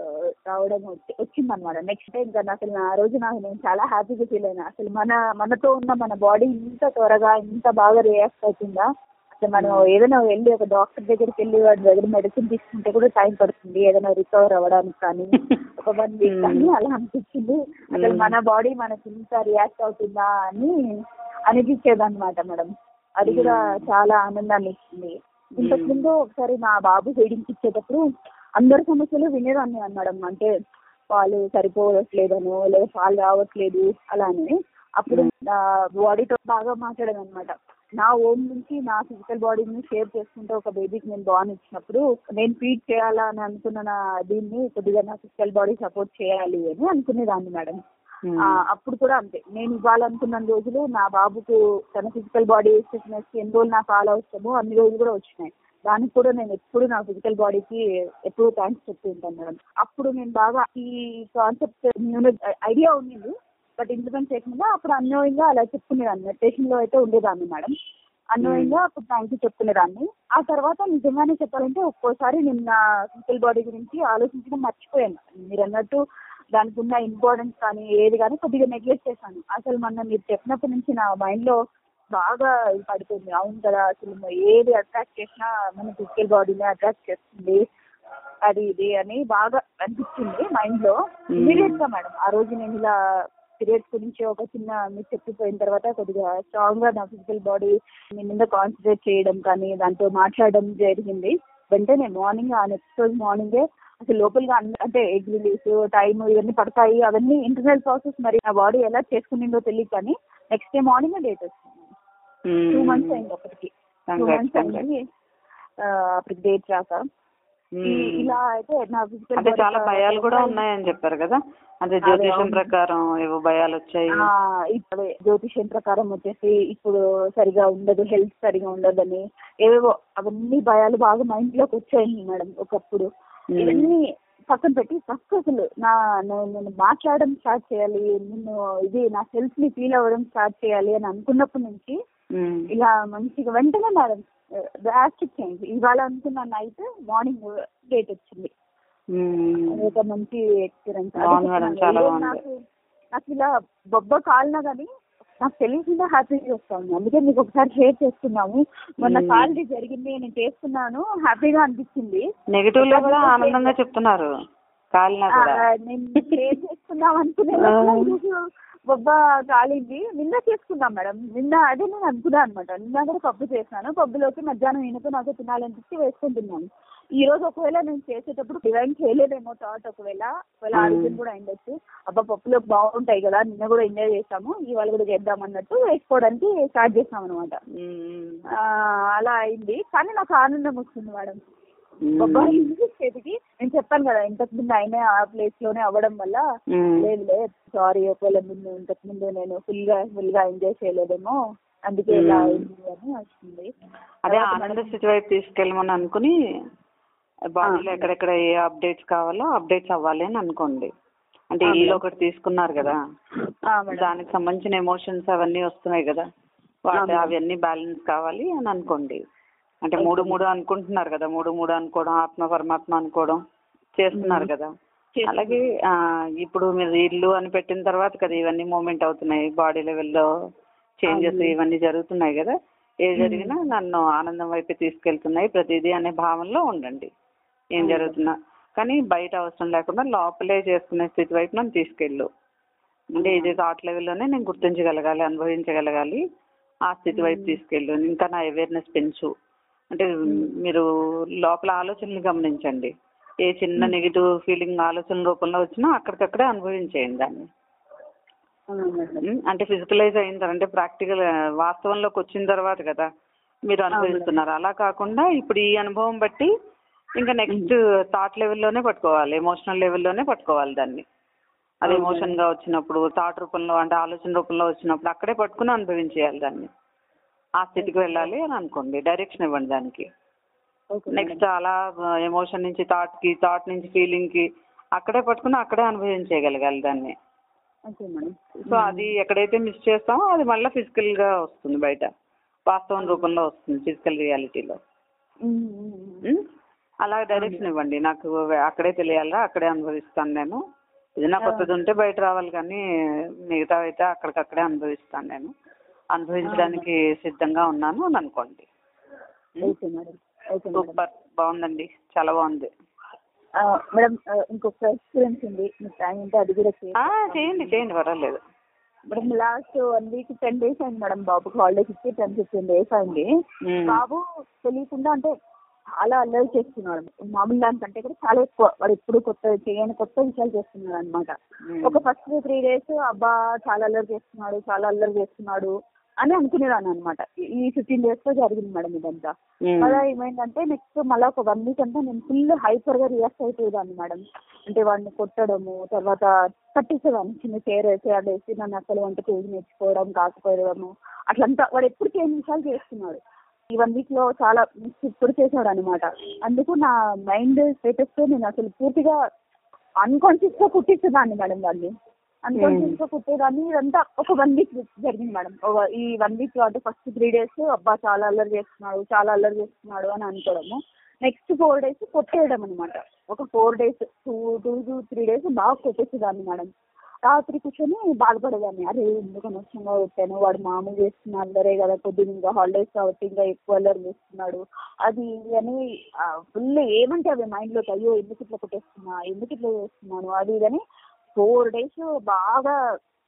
రావడం వచ్చింది అనమాట నెక్స్ట్ డే ఇంకా అసలు నా రోజు నాకు నేను చాలా హ్యాపీగా ఫీల్ అయినా అసలు మన మనతో ఉన్న మన బాడీ ఇంత త్వరగా ఇంత బాగా రియాక్ట్ అవుతుందా అసలు మనం ఏదైనా వెళ్ళి ఒక డాక్టర్ దగ్గరికి వెళ్ళి వాడి దగ్గర మెడిసిన్ తీసుకుంటే కూడా టైం పడుతుంది ఏదైనా రికవర్ అవ్వడానికి కానీ ఒక వన్ వీక్ కానీ అలా అనిపించింది అసలు మన బాడీ మనకి ఇంత రియాక్ట్ అవుతుందా అని అనిపించేది అనమాట మేడం అది కూడా చాలా ఆనందాన్ని ఇచ్చింది ఇంతకు ముందు ఒకసారి మా బాబు ఫీడింగ్ ఇచ్చేటప్పుడు అందరి సమస్యలు వినేదాన్ని మేడం అంటే పాలు సరిపోవట్లేదనో లేదా పాలు రావట్లేదు అలా అని అప్పుడు నా బాడీతో బాగా మాట్లాడాను అనమాట నా ఓన్ నుంచి నా ఫిజికల్ బాడీని షేర్ చేసుకుంటే ఒక బేబీకి నేను బాన్ ఇచ్చినప్పుడు నేను ఫీడ్ చేయాలా అని అనుకున్న నా దీన్ని కొద్దిగా నా ఫిజికల్ బాడీ సపోర్ట్ చేయాలి అని అనుకునేదాన్ని మేడం ఆ, అప్పుడు కూడా అంతే నేను ఇవ్వాలనుకున్న రోజులు నా బాబుకు తన ఫిజికల్ బాడీ ఫిట్నెస్ ఎన్ని రోజులు నాకు ఫాలో అవసరమో అన్ని రోజులు కూడా వచ్చినాయి దానికి కూడా నేను ఎప్పుడు నా ఫిజికల్ బాడీకి ఎప్పుడు థ్యాంక్స్ చెప్తూ ఉంటాను మేడం అప్పుడు నేను బాగా ఈ కాన్సెప్ట్ ఐడియా ఉండింది బట్ ఇంప్లిమెంట్ చేయకుండా అప్పుడు అన్యోయంగా అలా చెప్పుకునేదాన్ని మెడిటేషన్ లో అయితే ఉండేదాన్ని మేడం అన్యోయంగా అప్పుడు థ్యాంక్ యూ చెప్పుకునేదాన్ని ఆ తర్వాత నిజంగానే చెప్పాలంటే ఒక్కోసారి నేను నా ఫిజికల్ బాడీ గురించి ఆలోచించడం మర్చిపోయాను మీరు అన్నట్టు దానికి ఉన్న ఇంపార్టెన్స్ కానీ ఏది కానీ కొద్దిగా నెగ్లెక్ట్ చేశాను అసలు మొన్న మీరు చెప్పినప్పటి నుంచి నా మైండ్ లో బాగా ఇది పడుతుంది అవును కదా అసలు ఏది అట్రాక్ట్ చేసినా మన ఫిజికల్ బాడీని అట్రాక్ట్ చేస్తుంది అది ఇది అని బాగా అనిపించింది మైండ్ లో ఇమీడియట్ గా మేడం ఆ రోజు నేను ఇలా పీరియడ్స్ గురించి ఒక చిన్న మీరు చెప్పిపోయిన తర్వాత కొద్దిగా స్ట్రాంగ్ గా నా ఫిజికల్ బాడీ మీ మీద కాన్సన్ట్రేట్ చేయడం కానీ దాంతో మాట్లాడడం జరిగింది వెంటనే మార్నింగ్ ఆ నెక్స్ట్ రోజు మార్నింగే అసలు లోపలగా అన్ని- అంటే ఎగ్ రిలీజ్ టైం ఇవన్నీ పడతాయి అవన్నీ ఇంటర్నల్ ప్రాసెస్ మరి నా బాడీ ఎలా చేసుకునిందో తెలియదు కానీ నెక్స్ట్ డే మార్నింగ్ డేట్ వచ్చింది టూ మంత్స్ అయింది అప్పటికి టూ మంత్స్ అయింది ఆ, అప్పటికి డేట్ రాక ఈ- ఇలా అయితే నా ఫిజికల్ అంటే చాలా భయాలు కూడా ఉన్నాయని చెప్పారు కదా అంటే జ్యోతిషం ప్రకారం ఏవో భయాలు వచ్చాయి ఇప్పుడు జ్యోతిష్యం ప్రకారం వచ్చేసి ఇప్పుడు సరిగా ఉండదు హెల్త్ సరిగా ఉండదని ఏవేవో అవన్నీ భయాలు బాగా మైండ్ లోకి వచ్చాయి మేడం ఒకప్పుడు మ్మ్. ఇవన్నీ పక్కన పెట్టి ఫస్ట్ అసలు నా నేను నేను మాట్లాడడం స్టార్ట్ చేయాలి నేను ఇది నా సెల్ఫ్ ని ఫీల్ అవ్వడం స్టార్ట్ చేయాలి అని అనుకున్నప్పటి నుంచి ఉమ్. ఇలా మంచిగా వెంటనే మేడం డ్రాస్టిక్ చేంజ్ ఇవాళ అనుకున్న నైట్ మార్నింగ్ డేట్ వచ్చింది ఉమ్. అదొక మంచి ఎక్స్పీరియన్స్ బాగుంది మేడం, చాలా బాగుంది. నాకు నాకు ఇలా బొబ్బ కాలినా కానీ నాకు తెలియకుండా హ్యాపీగా వస్తాను అందుకే మీకు ఒకసారి షేర్ చేస్తున్నాము మొన్న మ్మ్. కాల్ది జరిగింది నేను చేసుకున్నాను హ్యాపీగా అనిపించింది నెగిటివ్ లో కూడా ఆనందంగా చెప్తున్నారు కాలినా ఆ, కూడా నేను షేర్ చేసుకుందాం అనుకునే ఆ. ఈరోజు బొబ్బ కాలింది నిన్న చేసుకున్నాం మేడం నిన్న అదే నేను అనుకున్నాను అనమాట నిన్న కూడా పప్పు చేశాను పప్పులోకి మధ్యాహ్నం ఈయనకు నాకు తినాలనిపించి వేసుకుంటున్నాను ఈ రోజు ఒకవేళ నేను చేసేటప్పుడు డివైన్ చేయలేదేమో థాట్ ఒకవేళ ఒకవేళ మ్మ్. ఆలోచన కూడా అయిండొచ్చు అబ్బా పప్పులోకి బాగుంటాయి కదా నిన్న కూడా ఎంజాయ్ చేసాము ఇవాళ కూడా చేద్దాం అన్నట్టు వేసుకోవడానికి స్టార్ట్ చేసాం అనమాట ఉమ్. అలా అయింది కానీ నాకు ఆనందం వస్తుంది మేడం ఉమ్. బొబ్బాయి చేతికి నేను చెప్పాను కదా ఇంతకు ముందు అయినా ఆ ప్లేస్ లోనే అవ్వడం వల్ల ఉమ్. లేదు లేదు సారీ ఒకవేళ ముందు ఇంతకు ముందు నేను ఫుల్ గా ఫుల్ గా ఎంజాయ్ చేయలేదేమో అందుకే ఇలా మ్మ్. అయింది అని వచ్చింది అదే తర్వాత ఆనంద మేడం- స్థితి వైపు తీసుకెళ్ళమని అనుకుని బాడీలో ఎక్కడెక్కడ ఏ అప్డేట్స్ కావాలో అప్డేట్స్ అవ్వాలి అని అనుకోండి అంటే ఆ, ఈలో మేడం. ఒకటి తీసుకున్నారు కదా ఆ, మేడం. దానికి సంబంధించిన ఎమోషన్స్ అవన్నీ వస్తున్నాయి కదా వాటి మేడం. అవన్నీ బ్యాలెన్స్ కావాలి అని అనుకోండి అంటే మూడు మూడు అనుకుంటున్నారు కదా మూడు మూడు అనుకోవడం ఆత్మ పరమాత్మ అనుకోవడం చేస్తున్నారు మ్మ్. కదా చేస్తున్నాను. అలాగే ఆ, ఇప్పుడు మీరు ఇల్లు అని పెట్టిన తర్వాత కదా ఇవన్నీ మూమెంట్ అవుతున్నాయి బాడీ లెవెల్లో చేంజెస్ అవును. ఇవన్నీ జరుగుతున్నాయి కదా ఏ మ్మ్. జరిగినా నన్ను ఆనందం వైపు తీసుకెళ్తున్నాయి ప్రతిదీ అనే భావనలో ఉండండి ఏం అవును. జరుగుతున్నా కానీ బయట అవసరం లేకుండా లోపలే చేసుకునే స్థితి వైపు నన్ను తీసుకెళ్ళు అంటే ఇది థాట్ లెవెల్లోనే నేను గుర్తించగలగాలి అనుభవించగలగాలి ఆ స్థితి వైపు మ్మ్. తీసుకెళ్ళు ఇంకా నా అవేర్నెస్ పెంచు అంటే మీరు లోపల ఆలోచనలు గమనించండి ఏ చిన్న మ్మ్. నెగిటివ్ ఫీలింగ్ ఆలోచన రూపంలో వచ్చినా అక్కడికక్కడే అనుభవించేయండి దాన్ని అవును మేడం. ఉమ్, అంటే ఫిజికలైజ్ అయిన తర్వాత అంటే ప్రాక్టికల్ వాస్తవంలోకి వచ్చిన తర్వాత కదా మీరు అనుభవిస్తున్నారు అలా కాకుండా ఇప్పుడు ఈ అనుభవం బట్టి ఇంకా నెక్స్ట్ థాట్ లెవెల్లోనే పట్టుకోవాలి ఎమోషనల్ లెవెల్లోనే పట్టుకోవాలి దాన్ని అది అవును. ఎమోషన్ గా వచ్చినప్పుడు థాట్ రూపంలో అంటే ఆలోచన రూపంలో వచ్చినప్పుడు అక్కడే పట్టుకుని అనుభవించేయాలి దాన్ని ఆ స్థితికి వెళ్ళాలి అని అనుకోండి డైరెక్షన్ ఇవ్వండి దానికి ఓకే మేడం. నెక్స్ట్ అలా ఎమోషన్ నుంచి థాట్ కి థాట్ నుంచి ఫీలింగ్ కి అక్కడే పట్టుకుని అక్కడే అనుభవించేయగలగాలి దాన్ని ఓకే మేడం. సో అది ఎక్కడైతే మిస్ చేస్తామో అది మళ్ళీ ఫిజికల్ గా వస్తుంది బయట వాస్తవం రూపంలో వస్తుంది ఫిజికల్ రియాలిటీలో మ్మ్. మ్మ్. మ్మ్. అలా డైరెక్షన్ ఇవ్వండి నాకు అక్కడే తెలియాలా అక్కడే అనుభవిస్తాను నేను ఏదైనా కొత్తది ఉంటే బయట రావాలి కానీ మిగతా అయితే అక్కడికక్కడే అనుభవిస్తాను నేను అనుభవించడానికి సిద్ధంగా ఉన్నాను అని అనుకోండి okay madam okay madam super బాగుందండి చాలా బాగుంది ఆ, మేడం ఆ, ఇంకొక ఎక్స్పీరియన్స్ ఉంది మీకు టైం ఉంటే అది కూడా చేయండి ఆ, చేయండి చేయండి పర్వాలేదు madam last one week ten days అయింది మేడం బాబుకి హాలిడేస్ ఇచ్చి టెన్ ఫిఫ్టీన్ డేస్ అయింది మ్మ్. బాబు తెలియకుండా అంటే చాలా అల్లరి చేస్తున్నాడు మామూలు దానికంటే కూడా చాలా ఎక్కువ వాడు ఎప్పుడు కొత్త చేయని కొత్త విషయాలు చేస్తున్నాడు అనమాట మ్మ్. ఒక ఫస్ట్ త్రీ డేస్ అబ్బా చాలా అల్లరి చేస్తున్నాడు చాలా అల్లరి చేస్తున్నాడు అని అనుకునేదాన్ని అనమాట ఈ ఫిఫ్టీన్ డేస్ లో జరిగింది మేడం ఇదంతా మ్మ్. మళ్ళీ ఏమైందంటే నెక్స్ట్ మళ్ళీ ఒక వన్ వీక్ అంతా నేను ఫుల్ హైపర్ గా రియాక్ట్ అయిపోయేదాన్ని మేడం అంటే వాడిని కొట్టడము తర్వాత కట్టేసేదాన్ని చిన్న చైర్ వేసి ఆడేసి నన్ను అసలు వంట చేసి నేర్చుకోవడం కాకపోవడము అట్లంతా వాడు ఎప్పుడు చేయని విషయాలు చేస్తున్నాడు ఈ వన్ వీక్ లో చాలా ఇప్పుడు చేశాడు అనమాట అందుకు నా మైండ్ స్టేటస్ తో నేను అసలు పూర్తిగా అన్కాన్షియస్ గా కుట్టించేదాన్ని మేడం వాడిని అన్కాన్షియస్ గా కుట్టేదాన్ని ఇదంతా ఒక వన్ వీక్ జరిగింది మేడం ఒక- ఈ వన్ వీక్ అంటే ఫస్ట్ త్రీ డేస్ అబ్బా చాలా అల్లరి చేస్తున్నాడు చాలా అల్లరి చేస్తున్నాడు అని అనుకోవడము నెక్స్ట్ ఫోర్ డేస్ కొట్టేయడం అనమాట ఒక four days two two two three days బాగా కొట్టేసేదాన్ని మేడం రాత్రి కూర్చొని బాధపడేదాన్ని అరే ఎందుకు అనవసరంగా కొట్టాను వాడు మామూలు చేస్తున్నా అల్లరే కదా కొద్దిగా ఇంకా హాలిడేస్ కాబట్టి ఇంకా ఎక్కువ అల్లరి చేస్తున్నాడు అది ఇది అని ఫుల్ ఏమంటే అవి మైండ్ లోకి అయ్యో ఎందుకు ఇట్లా కొట్టేస్తున్నా ఎందుకు ఇట్లా చేస్తున్నాను అది ఇది అని ఫోర్ డేస్ బాగా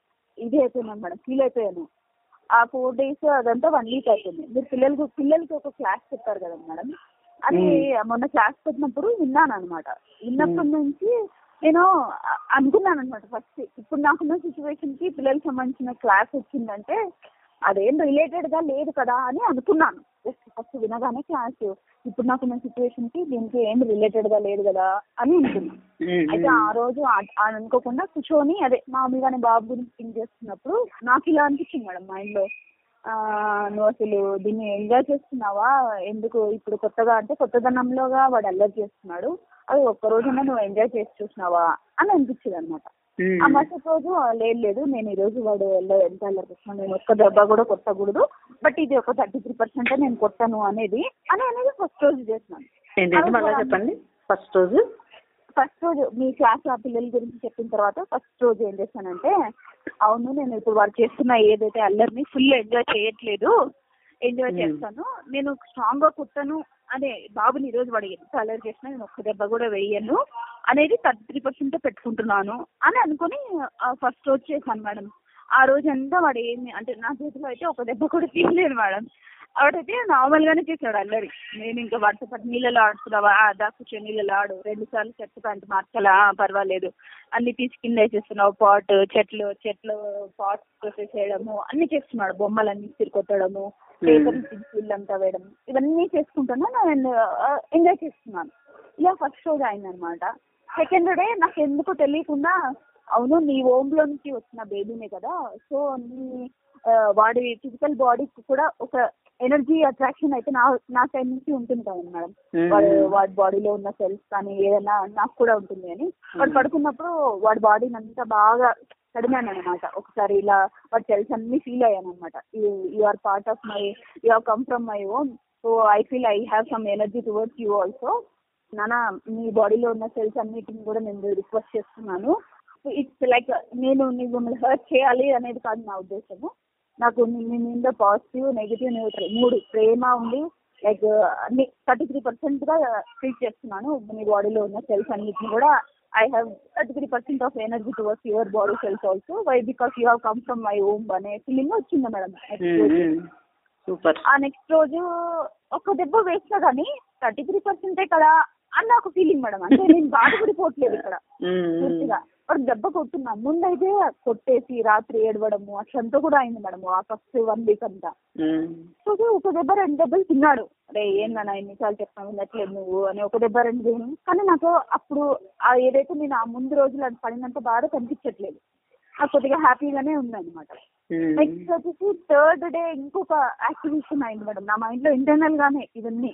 ఇది అయిపోయినాను మేడం ఫీల్ అయిపోయాను ఆ ఫోర్ డేస్ అదంతా వన్ వీక్ అయిపోయింది మీరు పిల్లలకు పిల్లలకి ఒక క్లాస్ చెప్పారు కదా మేడం అది మొన్న క్లాస్ పెట్టినప్పుడు విన్నాను అనమాట విన్నప్పటి నుంచి నేను అ- అనుకున్నాను అనమాట ఫస్ట్ ఇప్పుడు నాకున్న సిచ్యువేషన్ కి పిల్లలకి సంబంధించిన క్లాస్ వచ్చిందంటే అదేం రిలేటెడ్ గా లేదు కదా అని అనుకున్నాను జస్ట్ ఫస్ట్ వినగానే క్లాస్ ఇప్పుడు నాకున్న సిచ్యువేషన్ కి దీనికి ఏం రిలేటెడ్ గా లేదు కదా అని అనుకున్నాను మ్మ్. అయితే ఆ రోజు ఆ- ఆ అనుకోకుండా కూర్చొని అదే మామూలుగానే బాబు గురించి థింక్ చేస్తున్నప్పుడు నాకు ఇలా అనిపించింది మేడం మైండ్ లో ఆ, నువ్వు అసలు దీన్ని ఎంజాయ్ చేస్తున్నావా ఎందుకు ఇప్పుడు కొత్తగా అంటే కొత్తదనంలోగా వాడు అల్లరి చేస్తున్నాడు అది ఒక్క రోజున నువ్వు ఎంజాయ్ చేసి చూసినావా అని అనిపించింది అనమాట మ్మ్. ఆ మరుసటి రోజు "ఆ, లేదు లేదు నేను ఈ రోజు వాడు ఎల్ల- ఎంత అల్లరి చేస్తున్నాడు నేను ఒక్క దెబ్బ కూడా కొట్టకూడదు బట్ ఇది ఒక థర్టీ త్రీ పర్సెంట్ నేను కొట్టాను అనేది అని అనేది ఫస్ట్ రోజు చేస్తున్నాను ఏంటంటే మళ్ళీ చెప్పండి ఫస్ట్ రోజు ఫస్ట్ రోజు మీ క్లాస్ ఆ పిల్లల గురించి చెప్పిన తర్వాత ఫస్ట్ రోజు ఏం చేశానంటే అవును నేను ఇప్పుడు వాడు చేస్తున్న ఏదైతే అల్లరిని ఫుల్ ఎంజాయ్ చేయట్లేదు ఎంజాయ్ Hmm. చేస్తాను నేను స్ట్రాంగ్ గా కుట్టాను అదే బాబుని ఈ రోజు వాడు ఎంత అల్లరి చేసినా నేను ఒక్క దెబ్బ కూడా వేయను అనేది థర్టీ త్రీ పర్సెంట్ పెట్టుకుంటున్నాను అని అనుకుని ఫస్ట్ రోజు చేశాను మేడం ఆ రోజు అంతా వాడు ఏమి అంటే నా చేతిలో అయితే ఒక దెబ్బ కూడా తీయలేదు మేడం వాడైతే నార్మల్ గానే చేశాడు అల్లరి నేను ఇంకా వాడితో పాటు నీళ్ళలో ఆడుతున్నావా ఆ, దా కూర్చొని నీళ్ళలో ఆడు రెండు సార్లు షర్ట్ ప్యాంట్ మార్చాలా ఆ, పర్వాలేదు అన్ని తీసి కింద వేసేస్తున్నావు పాట్ చెట్లు చెట్లు పాట్ వేసేయడము అన్ని చేస్తున్నాడు బొమ్మలన్నీ తిరిగొట్టడము పేపర్ పిల్ అంతా వేయడం ఇవన్నీ చేసుకుంటున్నా నేను ఎంజాయ్ చేస్తున్నాను ఇలా ఫస్ట్ రోజు అయిందనమాట సెకండ్ డే నాకు ఎందుకో తెలియకుండా అవును నీ ఓంలో నుంచి వచ్చిన బేబీనే కదా సో నీ ఆ, వాడి ఫిజికల్ బాడీకి కూడా ఒక ఎనర్జీ అట్రాక్షన్ అయితే నా నా సైడ్ నుంచి ఉంటుంది కదా మేడం మ్మ్. వాడు వాడి బాడీలో ఉన్న సెల్స్ కానీ ఏదైనా నాకు కూడా ఉంటుంది అని వాడు పడుకున్నప్పుడు వాడి బాడీని అంతా బాగా కడిమాను అనమాట ఒకసారి ఇలా వాడి సెల్స్ అన్ని ఫీల్ అయ్యాను అనమాట you are part of my you have come from my own so I feel I have some energy towards you also నాన్న మీ బాడీలో ఉన్న సెల్స్ అన్నిటిని కూడా నేను రిక్వెస్ట్ చేస్తున్నాను ఇట్స్ లైక్ నేను నీకు మిమ్మల్ని హర్ట్ చేయాలి అనేది కాదు నా ఉద్దేశము నాకు నీ మీ మీద పాజిటివ్ నెగిటివ్ న్యూట్రల్ మూడు ప్రేమ ఉంది లైక్ అన్ని థర్టీ త్రీ పర్సెంట్ గా ట్రీట్ చేస్తున్నాను మీ బాడీలో ఉన్న సెల్స్ అన్నిటిని కూడా I have thirty three percent of energy towards your body cells also why because you have come from my own అనే ఫీలింగ్ వచ్చింది మేడం మ్మ్. సూపర్ ఆ నెక్స్ట్ రోజు ఒక దెబ్బ వేసినా కానీ థర్టీ త్రీ పర్సెంటే కదా అని నాకు ఫీలింగ్ మేడం అంటే నేను బాధపడిపోవట్లేదు ఇక్కడ మ్మ్. పూర్తిగా వాడు దెబ్బ కొట్టున్నాను ముందైతే కొట్టేసి రాత్రి ఏడవడము అట్లంతా కూడా అయింది మేడం ఆ ఫస్ట్ వన్ వీక్ అంతా మ్మ్. సో ఒక దెబ్బ రెండు దెబ్బలు తిన్నాడు అరే ఏందన్నా ఎన్నిసార్లు చెప్తాను వినట్లేదు నువ్వు అని ఒక దెబ్బ రెండు తిని కానీ నాకు అప్పుడు ఆ ఏదైతే నేను ఆ ముందు రోజులు అది పడినంత బాధ కనిపించట్లేదు నాకు కొద్దిగా హ్యాపీగానే ఉందన్నమాట మ్మ్. నెక్స్ట్ వచ్చేసి థర్డ్ డే ఇంకొక యాక్టివేషన్ అయింది మేడం నా మైండ్ లో ఇంటర్నల్ గానే ఇవన్నీ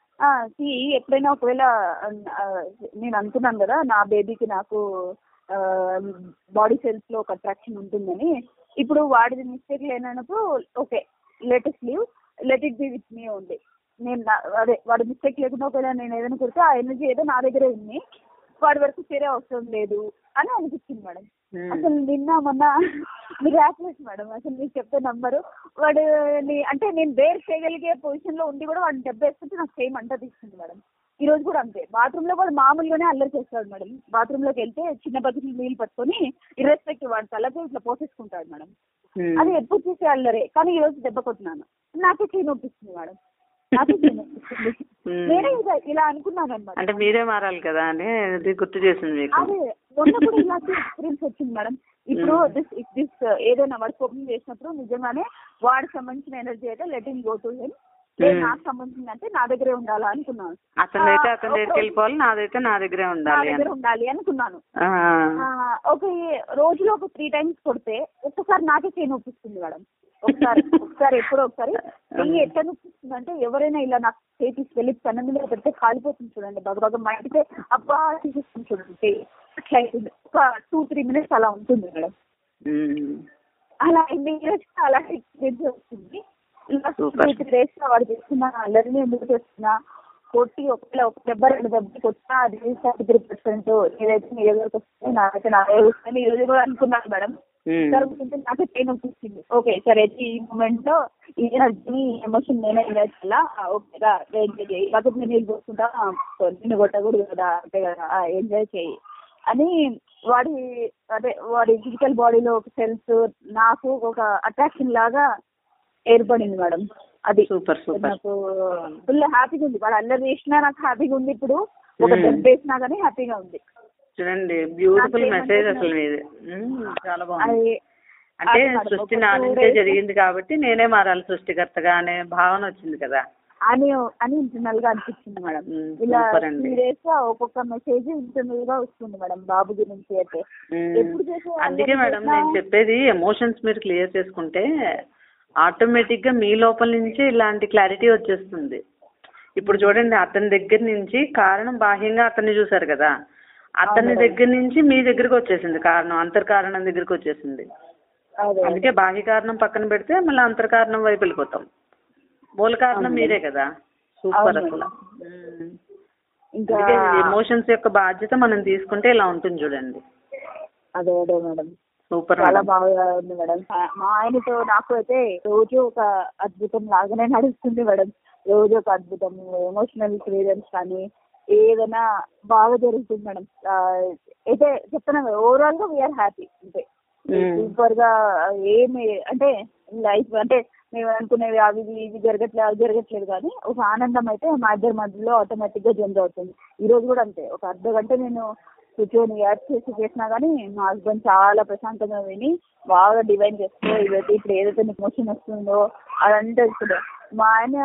సి ఎప్పుడైనా ఒకవేళ ఆ, నేను అనుకున్నాను కదా నా బేబీకి నాకు బాడీ సెల్స్ లో ఒక అట్రాక్షన్ ఉంటుందని ఇప్పుడు వాడిది మిస్టేక్ లేనప్పుడు okay latest leave let it be with me only నేను నా- అదే వాడు మిస్టేక్ లేకుండా ఒకవేళ నేను ఏదైనా కొడితే ఆ ఎనర్జీ ఏదో నా దగ్గరే ఉంది వాడి వరకు చేరే అవసరం లేదు అని అనిపించింది మేడం Hmm. అసలు నిన్న మొన్న మీరు యాక్లెస్ మేడం అసలు మీకు చెప్తే నంబరు వాడు ని- అంటే నేను వేర్ చేయగలిగే పొజిషన్ లో ఉండి కూడా వాడిని దెబ్బ వేస్తుంటే నాకు సేమ్ అంట తీస్తుంది మేడం ఈ రోజు కూడా అంతే బాత్రూమ్ లో వాడు మామూలుగానే అల్లరి చేస్తాడు మేడం బాత్రూమ్ లోకి వెళ్తే చిన్న బకెట్లు నీళ్ళు పట్టుకొని ఇర్రెస్పెక్టివ్ వాడి తలకి ఇట్లా పోసేసుకుంటాడు మేడం Hmm. అది ఎప్పుడు చూసే అల్లరే కానీ ఈ రోజు దెబ్బ కొట్టినాను నాకే చేయి నొప్పిస్తుంది మేడం నాకే చేయి నొప్పిస్తుంది Hmm. నేనే ఇలా ఇలా అనుకున్నాను అనమాట అంటే మీరే మారాలి కదా అని ఇది గుర్తు చేసింది మీకు అదే మొన్న కూడా ఇలాంటి ఎక్స్పీరియన్స్ వచ్చింది మేడం ఇప్పుడు Hmm. దిస్ దిస్ ఏదైనా వాడు కోపం చేసినప్పుడు నిజంగానే వాడికి సంబంధించిన ఎనర్జీ అయితే let in go to him Hmm. నాకు సంబంధించింది అంటే నా దగ్గరే ఉండాలా అనుకున్నాను అతనైతే ఆ, అతని ఒక దగ్గరికి వెళ్ళిపోవాలి నాదైతే నా దగ్గరే నా ఉండాలి దగ్గర అని ఉండాలి అనుకున్నాను ఆ. ఆ, ఒక ఈ- రోజులో ఒక త్రీ టైమ్స్ కొడితే ఒక్కసారి నాకే చేయి నొప్పిస్తుంది మేడం ఒకసారి ఒకసారి ఎప్పుడో ఒకసారి చెయ్యి ఎట్లా నొప్పిస్తుంది అంటే ఎవరైనా ఇలా నాకు చేయి తీసుకెళ్ళి పెన్న మీద పెడితే కాలిపోతుంది చూడండి బాగా బాగా మా ఇంటికి అబ్బా తీసేస్తుంది చూడండి చెయ్యి అట్లా అవుతుంది ఒక టూ త్రీ మినిట్స్ అలా ఉంటుంది మేడం Hmm. అలా ఎన్ని ఇయర్స్ అలా ఎక్స్పీరియన్స్ వస్తుంది last Super. Two three days వాడు చేస్తున్నా అల్లరిని ఎందుకు చేస్తున్నా కొట్టి ఒకవేళ ఒక దెబ్బ రెండు దెబ్బ కొట్టినా అది థర్టీ త్రీ పర్సెంట్ ఏదైతే మీ దగ్గరకు వస్తుంది నాకైతే నాకే వస్తుంది ఈ రోజు కూడా అనుకున్నాను మేడం Hmm. జరుగుతుంటే నాకు పెయిన్ అనిపిస్తుంది ఓకే సరే అయితే ఈ మూమెంట్ లో ఈ ఎనర్జీ ఎమోషన్ నేనే ఎంజాయ్ చేయాలా ఓకే రా ఎంజాయ్ చేయి బకెట్ మీద నీళ్ళు పోసుకుంటా ఆ, సో నిన్ను కొట్టకూడదు కదా అంతే కదా ఎంజాయ్ చేయి అని వాడి అదే వాడి ఫిజికల్ బాడీలో ఒక సెల్స్ నాకు ఒక అట్రాక్షన్ లాగా ఏర్పడింది మేడం అది సూపర్ సూపర్ నాకు ఫుల్ హ్యాపీగా ఉంది వాడు అల్లరి చేసినా నాకు హ్యాపీగా ఉంది ఇప్పుడు ఒక Hmm. దెబ్బ వేసినా కానీ హ్యాపీగా ఉంది చూడండి బ్యూటిఫుల్ నాకేమంటే మెసేజ్ అసలు మీది Hmm. చాలా బాగుంది అది అంటే అది మేడం, సృష్టి ఒక నా two నుంచే days- జరిగింది కాబట్టి నేనే మారాలి సృష్టికర్తగా అనే భావన వచ్చింది కదా అని అని ఇంటర్నల్ గా అనిపించింది మేడం మ్మ్, ఇలా సూపర్ అండి. త్రీ డేస్ గా ఒక్కొక్క మెసేజ్ ఇంటర్నల్ గా వస్తుంది మేడం బాబు గురించి అయితే మ్మ్. ఎప్పుడు చేసే అందుకే అల్లరి మేడం చేసినా- నేను చెప్పేది ఎమోషన్స్ మీరు క్లియర్ చేసుకుంటే ఆటోమేటిక్ గా మీ లోపల నుంచి ఇలాంటి క్లారిటీ వచ్చేస్తుంది ఇప్పుడు చూడండి అతని దగ్గర నుంచి కారణం బాహ్యంగా అతన్ని చూసారు కదా అతని అవును. దగ్గర నుంచి మీ దగ్గరకు వచ్చేసింది కారణం అంతర్కారణం దగ్గరకు వచ్చేసింది అదే అందుకే బాహ్య కారణం పక్కన పెడితే మళ్ళీ అంతర్కారణం వైపు వెళ్ళిపోతాం మూల కారణం అవును. మీరే కదా సూపర్ అవును. అసలు మ్మ్. ఇంకా అందుకే ఎమోషన్స్ యొక్క బాధ్యత మనం తీసుకుంటే ఇలా ఉంటుంది చూడండి అదే అదే మేడం సూపర్ చాలా మేడం. బాగా ఉంది మేడం మా ఆయనతో నాకు అయితే రోజు ఒక అద్భుతం లాగానే నడుస్తుంది మేడం రోజు ఒక అద్భుతం ఎమోషనల్ క్లియరెన్స్ కానీ ఏదైనా బాగా జరుగుతుంది మేడం ఆ, అయితే చెప్తున్నాను ఓవరాల్ గా వీఆర్ హ్యాపీ అంతే మ్మ్. సూపర్ గా ఏమి అంటే లైఫ్ అంటే మేము అనుకునేవి అవి ఇవి ఇవి జరగట్లేదు అవి జరగట్లేదు కానీ ఒక ఆనందం అయితే మా ఇద్దరి మధ్యలో ఆటోమేటిక్ గా జనరేట్ అవుతుంది ఈ రోజు కూడా అంతే ఒక అర్ధ గంట నేను కూర్చొని యాడ్ చేసి చేసినా కానీ మా హస్బెండ్ చాలా ప్రశాంతంగా విని బాగా డివైన్ చేస్తూ ఇదైతే ఇప్పుడు ఏదైతే నీకు మోషన్ వస్తుందో అదంతా ఇప్పుడు మా ఆయన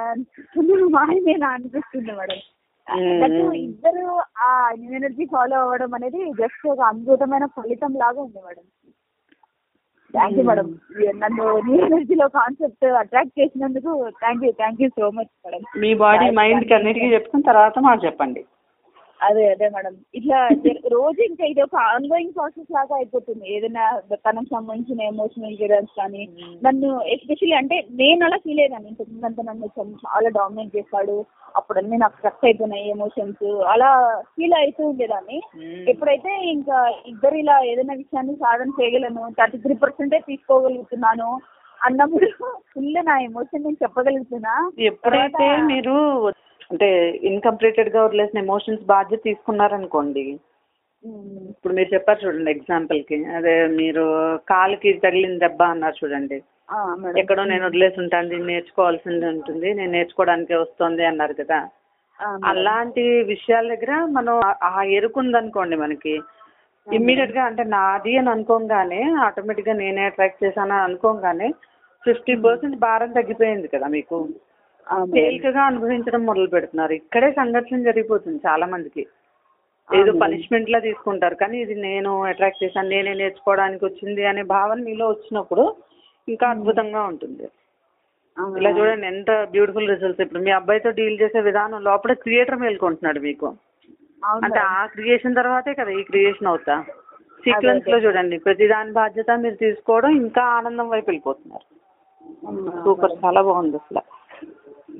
మా ఆయన అనిపిస్తుంది మేడం మ్మ్. దట్ ఇద్దరు ఆ ఎనర్జీ ఫాలో అవ్వడం అనేది జస్ట్ ఒక అద్భుతమైన ఫలితం లాగా ఉంది మేడం థ్యాంక్ యూ మేడం నన్ను న్యూ ఎనర్జీలో కాన్సెప్ట్ అట్రాక్ట్ చేసినందుకు thank you thank you so much madam మీ బాడీ మైండ్ కి అన్నిటికీ చెప్పుకున్న తర్వాత మాకు చెప్పండి అదే అదే మేడం ఇట్లా జ- రోజు ఇంకా ఇది ఒక ఆన్గోయింగ్ ప్రాసెస్ లాగా అయిపోతుంది ఏదైనా తనకు సంబంధించిన ఎమోషనల్ క్లియరెన్స్ కానీ నన్ను ఎస్పెషల్లీ అంటే నేను అలా ఫీల్ అయ్యాను ఇంతకు ముందంతా నన్ను చం- చాలా డామినేట్ చేశాడు అప్పుడు అన్నీ నాకు స్ట్రక్ అయిపోయినాయి ఎమోషన్స్ అలా ఫీల్ అవుతూ ఉండేదాన్ని ఎప్పుడైతే ఇంకా ఇద్దరు ఇలా ఏదైనా విషయాన్ని సాధన చేయగలను థర్టీ త్రీ పర్సెంటే తీసుకోగలుగుతున్నాను అన్నప్పుడు ఫుల్ నా ఎమోషన్ నేను చెప్పగలుగుతున్నా ఎప్పుడైతే తర్వాత- మీరు అంటే ఇన్కంప్లీటెడ్ గా వదిలేసిన ఎమోషన్స్ బాధ్యత తీసుకున్నారనుకోండి ఉమ్, ఇప్పుడు మీరు చెప్పారు చూడండి ఎగ్జాంపుల్ కి అదే మీరు కాలుకి తగిలిన దెబ్బ అన్నారు చూడండి ఆ, మేడం. ఎక్కడో నేను వదిలేసి ఉంటాను దీన్ని నేర్చుకోవాల్సింది ఉంటుంది నేను నేర్చుకోవడానికి వస్తుంది అన్నారు కదా ఆ, మేడం. అలాంటి విషయాల దగ్గర మనం ఆ- ఆ ఎరుకుందనుకోండి మనకి ఇమ్మీడియట్ గా అంటే నాది అని అనుకోగానే ఆటోమేటిక్ గా నేనే అట్రాక్ట్ చేశాను అని అనుకోగానే ఫిఫ్టీ పర్సెంట్ భారం తగ్గిపోయింది కదా మీకు ఆ, మేడం. తేలికగా అనుభవించడం మొదలు పెడుతున్నారు ఇక్కడే సంఘర్షణ జరిగిపోతుంది చాలా మందికి ఏదో అవును. పనిష్మెంట్ లా తీసుకుంటారు కానీ ఇది నేను అట్రాక్ట్ చేశాను నేనే నేర్చుకోవడానికి వచ్చింది అనే భావన మీలో వచ్చినప్పుడు ఇంకా అద్భుతంగా ఉంటుంది ఆ, ఇలా చూడండి ఎంత బ్యూటిఫుల్ రిజల్ట్స్ ఇప్పుడు మీ అబ్బాయితో డీల్ చేసే విధానం లోపల క్రియేటర్ మేల్కొంటున్నాడు మీకు అవును అంటే మేడం. ఆ క్రియేషన్ తర్వాతే కదా ఈ క్రియేషన్ అవుతా సీక్వెన్స్ లో చూడండి ప్రతి దాని బాధ్యత మీరు తీసుకోవడం ఇంకా ఆనందం వైపు వెళ్ళిపోతున్నారు అవును సూపర్ చాలా బాగుంది అసలు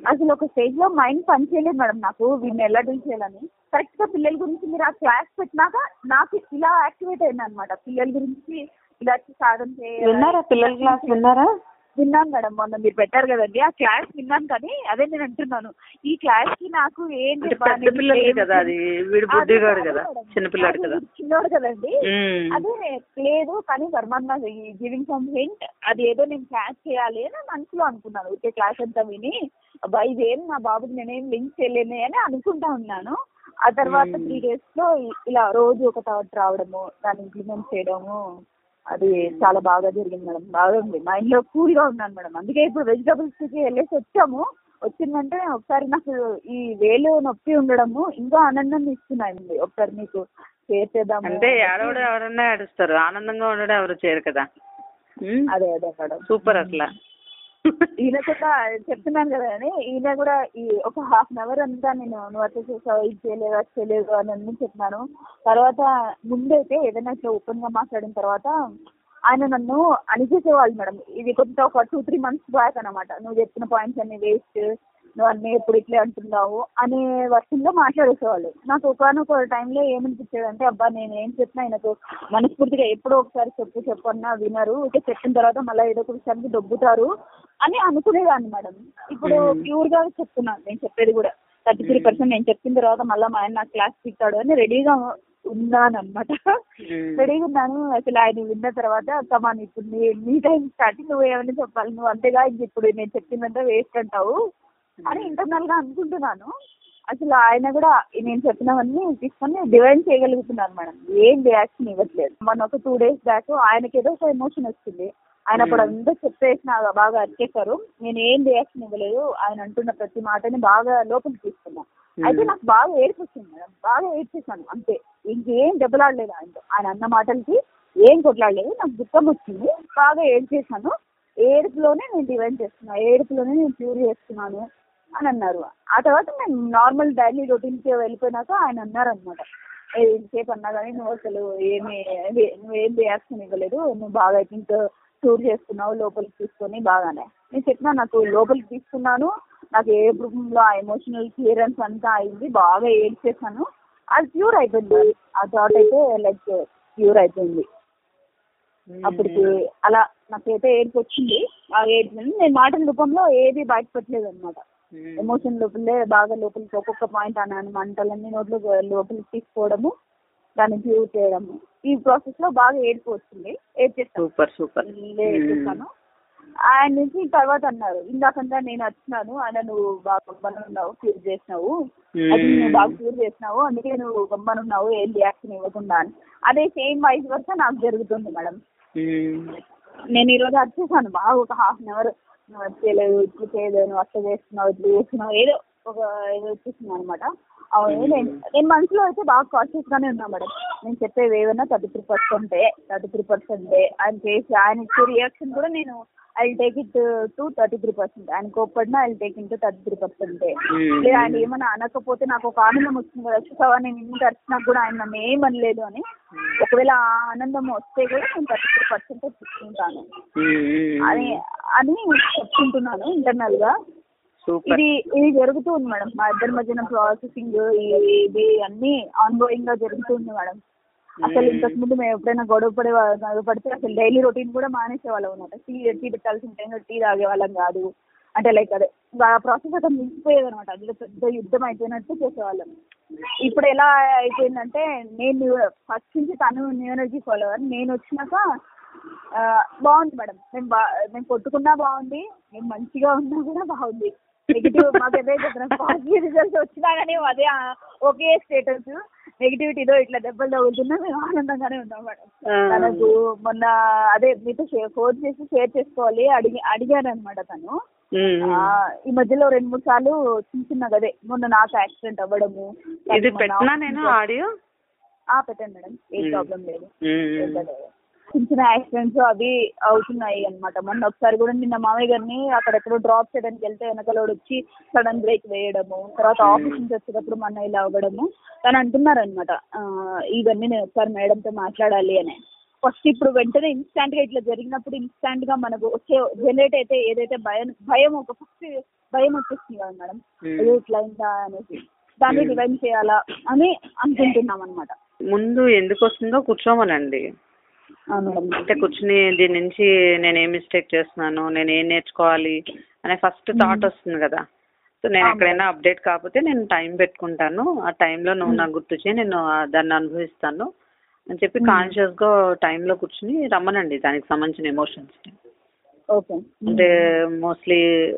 అసలు ఒక స్టేజ్ లో మైండ్ పని చేయలేదు మేడం నాకు వీడిని ఎలా డీల్ చేయాలని కరెక్ట్ గా పిల్లల గురించి మీరు ఆ క్లాస్ పెట్టినాక నాకు ఇలా యాక్టివేట్ అయింది అనమాట పిల్లల గురించి ఇలా సాధన చేయాలి విన్నారా పిల్లల క్లాస్ విన్నారా విన్నాను మేడం మొన్న మీరు పెట్టారు కదండి ఆ క్లాస్ విన్నాను కానీ అదే నేను అంటున్నాను ఈ క్లాస్ కి నాకు ఏం అంటే చెప్పాలి, పెద్ద పిల్లలకి ఏం- కదా అది వీడు అదే బుద్ధిగాడు అదే కదా మేడం. చిన్నపిల్లాడు అదే కదా వీడు చిన్నోడు కదండి ఉమ్. అదే లేదు కానీ పరమాత్మ గివింగ్ సమ్ హింట్ అది ఏదో నేను క్లాస్ చేయాలి అని మనసులో అనుకున్నాను ఓకే క్లాస్ అంతా విని అబ్బా ఇదేం నా బాబుకి నేనేం లింక్ చేయలేను అని అనుకుంటా ఉన్నాను ఆ తర్వాత Hmm. త్రీ డేస్ లో ఇ- ఇలా రోజు ఒక థాట్ రావడము దాన్ని ఇంప్లిమెంట్ చేయడము అది చాలా బాగా జరిగింది మేడం బాగా ఉంది మైండ్ లో కూల్ గా ఉన్నాను మేడం అందుకే ఇప్పుడు వెజిటబుల్స్ కి వెళ్ళేసి వచ్చాము వచ్చిందంటే ఒకసారి నాకు ఈ వేలు నొప్పి ఉండడము ఇంకా ఆనందం ఇస్తున్నాయండి ఒకసారి మీకు షేర్ చేద్దాము అంటే ఏడవడం ఎవరన్నా ఏడుస్తారు ఆనందంగా ఉండడం ఎవరు చేయరు కదా ఉమ్. అదే అదే మేడం సూపర్ అసలు ఈయన కూడా చెప్తున్నాను కదా అని ఈయన కూడా ఈ ఒక హాఫ్ అన్ అవర్ అంతా నేను నువ్వు అట్లా చేసావు ఇది చేయలేదు అది చేయలేదు అని అన్ని చెప్పినాను తర్వాత ముందైతే ఏదైనా ఇట్లా ఓపెన్ గా మాట్లాడిన తర్వాత ఆయన నన్ను అనిచేసేవాళ్ళు మేడం ఇది కొంత ఒక టూ త్రీ మంత్స్ బ్యాక్ అనమాట నువ్వు చెప్పిన పాయింట్స్ అన్ని వేస్ట్ నువ్వు అన్ని ఎప్పుడు ఇట్లే అంటున్నావు అనే వర్షంలో మాట్లాడేసేవాళ్ళు నాకు ఒకనొక టైంలో ఏమనిపించేది అంటే అబ్బా నేను ఏం చెప్పినా ఆయనకు మనస్ఫూర్తిగా ఎప్పుడో ఒకసారి చెప్పు చెప్పు అన్నా వినరు ఇక చెప్పిన తర్వాత మళ్ళీ ఏదో ఒక విషయానికి దొబ్బుతారు అని అనుకునేదాన్ని మేడం ఇప్పుడు Hmm. ప్యూర్ గా చెప్తున్నాను నేను చెప్పేది కూడా థర్టీ త్రీ పర్సెంట్ నేను చెప్పిన తర్వాత మళ్ళీ మా ఆయన నాకు క్లాస్ తిట్టాడు అని రెడీగా ఉన్నాను అనమాట ఉమ్. రెడీగా ఉన్నాను అసలు ఆయన విన్న తర్వాత కమాన్ ఇప్పుడు నీ నీ టైం స్టార్టింగ్ నువ్వు ఏమని చెప్పాలి నువ్వు అంతేగా ఇంక ఇప్పుడు నేను చెప్పిందంతా వేస్ట్ అంటావు అని ఇంటర్నల్ గా అనుకుంటున్నాను అసలు ఆయన కూడా నేను చెప్పినవన్నీ తీసుకొని డివైన్ చేయగలుగుతున్నాను మేడం ఏం రియాక్షన్ ఇవ్వట్లేదు మొన్న ఒక టూ డేస్ బ్యాక్ ఆయనకి ఏదో ఒక ఎమోషన్ వచ్చింది ఆయన అప్పుడు Hmm. అంతా చెప్పేసి నాకు బాగా అరిచేశారు నేను ఏం రియాక్షన్ ఇవ్వలేదు ఆయన అంటున్న ప్రతి మాటని బాగా లోపలికి తీసుకున్నా అయితే ఉమ్. నాకు బాగా ఏడుపు వచ్చింది మేడం బాగా ఏడ్చేసాను అంతే ఇంకేం దెబ్బలాడలేదు ఆయనతో ఆయన అన్న మాటలకి ఏం కొట్లాడలేదు నాకు దుఃఖం వచ్చింది బాగా ఏడ్చేసాను ఏడుపులోనే నేను డివైన్ చేస్తున్నా ఏడుపులోనే నేను ప్యూర్ చేస్తున్నాను అని అన్నారు ఆ తర్వాత నేను నార్మల్ డైలీ రొటీన్కి వెళ్ళిపోయినాక ఆయన అన్నారు అనమాట ఇంతసేపు అన్నా కానీ నువ్వు అసలు ఏమి నువ్వేం రియాక్షన్ ఇవ్వలేదు నువ్వు బాగా ఐ థింక్ టూర్ చేస్తున్నావు లోపలికి తీసుకొని బాగానే నేను చెప్పినా నాకు లోపలికి తీసుకున్నాను నాకు ఏ రూపంలో ఆ ఎమోషనల్ క్లియరెన్స్ అంతా అయింది బాగా ఏడ్చేసాను అది ప్యూర్ అయిపోయింది ఆ థాట్ అయితే లైక్ ప్యూర్ అయిపోయింది అప్పటికి అలా నాకైతే ఏడుపు వచ్చింది బాగా ఏడ్చింది నేను మాటల రూపంలో ఏది బయటపెట్టలేదు అనమాట ఉమ్. ఎమోషన్ లోపలే బాగా లోపలికి ఒక్కొక్క పాయింట్ అన్నాను మంటలన్నీ నోట్లో లోపలికి తీసుకోవడము దాన్ని ప్యూర్ చేయడము ఈ ప్రాసెస్ లో బాగా ఏడుపు వచ్చింది ఏడ్చేస్తాను సూపర్ సూపర్ ఏడ్చేస్తాను ఆయన నుంచి తర్వాత అన్నారు ఇందాకంతా నేను వచ్చినాను ఆయన నువ్వు బాగా గమ్మన ఉన్నావు క్యూర్ చేసినావు అది నువ్వు బాగా క్యూర్ చేసినావు అందుకే నువ్వు గమ్మన ఉన్నావు ఏం రియాక్షన్ ఇవ్వకుండా అని అదే సేమ్ వైస్ వర్స నాకు జరుగుతుంది మేడం ఉమ్. నేను ఈ రోజు వచ్చేసాను బాగా ఒక హాఫ్ అన్ అవర్ నువ్వు అది చేయలేదు ఇప్పుడు చేయలేదు నువ్వు అట్లా చేస్తున్నావు ఇట్లా చేస్తున్నావు ఏదో ఒక ఏదో వచ్చేసింది అనమాట అవును నేను నేను మనసులో అయితే బాగా కాన్షియస్ గానే ఉన్నా మేడం నేను చెప్పేవి ఏమైనా థర్టీ త్రీ పర్సెంటే థర్టీ త్రీ పర్సెంటే ఆయన చేసి ఆయన ఇచ్చే రియాక్షన్ కూడా నేను I take it to thirty three percent ఆయన కోప్పడినా I take it thirty three పర్సెంటే Hmm. లేదా ఆయన ఏమైనా అనకపోతే నాకు ఒక ఆనందం వస్తుంది కదా చూసావా నేను ఇంత అరిచినా కూడా ఆయన నన్ను ఏమనలేదు అని ఒకవేళ ఆ ఆనందం వస్తే కూడా నేను థర్టీ త్రీ పర్సెంట్ తీసుకుంటాను ఉమ్. అని అని చెప్పుకుంటున్నాను ఇంటర్నల్ గా సూపర్ ఇది ఇది జరుగుతూ ఉంది మేడం మా ఇద్దరి మధ్యన ప్రాసెసింగ్ ఇది అన్ని ఆన్ గోయింగ్ గా జరుగుతుంది మేడం అసలు ఇంతకు ముందు మేము ఎప్పుడైనా గొడవ పడే గొడవ పడితే అసలు డైలీ రొటీన్ కూడా మానేసే వాళ్ళం అనమాట టీ టీ పెట్టాల్సిన టైంలో టీ తాగే వాళ్ళం కాదు అంటే లైక్ అదే ఆ ప్రాసెస్ అక్కడ నిలిచిపోయేది అనమాట అందులో పెద్ద యుద్ధం అయిపోయినట్టు చేసేవాళ్ళం ఇప్పుడు ఎలా అయిపోయిందంటే నేను ఫస్ట్ నుంచి తను న్యూ ఎనర్జీ ఫాలోవర్ నేను వచ్చినాక ఆ, బాగుంది మేడం మేము బా మేము కొట్టుకున్నా బాగుంది మేము మంచిగా ఉన్నా కూడా బాగుంది నెగిటివ్ మాకు అదే చెప్తున్నాం పాజిటివ్ రిజల్ట్స్ వచ్చినా కానీ అదే ఆ, ఒకే స్టేటస్ నెగిటివిటీలో ఇట్లా దెబ్బలు తగులుతున్నా మేము ఆనందంగానే ఉన్నాం మేడం ఆ. తనకు మొన్న అదే మీతో షేర్ ఫోన్ చేసి షేర్ చేసుకోవాలి అడిగి అడిగాను అనమాట తను ఉమ్. ఆ, ఈ మధ్యలో రెండు మూడు సార్లు చిన్న చిన్నగా అదే మొన్న నాకు యాక్సిడెంట్ అవ్వడము ఇది మొన్న పెట్టినా నేను ఆడియో ఆ, పెట్టండి మేడం ఏ మ్మ్. ప్రాబ్లం లేదు ఉమ్. ఏంటంటే చిన్న చిన్న యాక్సిడెంట్స్ అవి అవుతున్నాయి అన్నమాట మొన్న ఒకసారి కూడా నిన్న మామయ్య గారిని అక్కడెక్కడో డ్రాప్ చేయడానికి వెళ్తే వెనకలోడు వచ్చి సడన్ బ్రేక్ వేయడము తర్వాత Hmm. ఆఫీస్ నుంచి వచ్చేటప్పుడు మొన్న ఇలా అవ్వడము తను అంటున్నారనమాట ఇవన్నీ నేను ఒకసారి మేడంతో మాట్లాడాలి అని ఫస్ట్ ఇప్పుడు వెంటనే ఇన్స్టాంట్ గా ఇట్లా జరిగినప్పుడు ఇన్స్టాంట్ గా మనకు వచ్చే జనరేట్ అయితే ఏదైతే భయం భయం ఒక ఫస్ట్ భయం వచ్చేస్తుంది కదా మేడం Hmm. అయ్యో ఇట్లా అయిందా అనేసి దాన్ని Hmm. రివైన్ చేయాలా అని అనుకుంటున్నాం అనమాట ముందు ఎందుకు వస్తుందో కూర్చోమనండి మేడం అంటే కూర్చుని దీని నుంచి నేను ఏం మిస్టేక్ చేస్తున్నాను నేను ఏం నేర్చుకోవాలి అనే ఫస్ట్ థాట్ వస్తుంది కదా సో నేను అవును. ఎక్కడైనా అప్డేట్ కాకపోతే నేను టైం పెట్టుకుంటాను ఆ టైంలో నువ్వు నాకు గుర్తు చేయి నేను ఆ దాన్ని అనుభవిస్తాను అని చెప్పి Hmm. కాన్షియస్ గా టైంలో కూర్చుని రమ్మనండి దానికి సంబంధించిన ఎమోషన్స్ ఓకే అంటే మోస్ట్లీ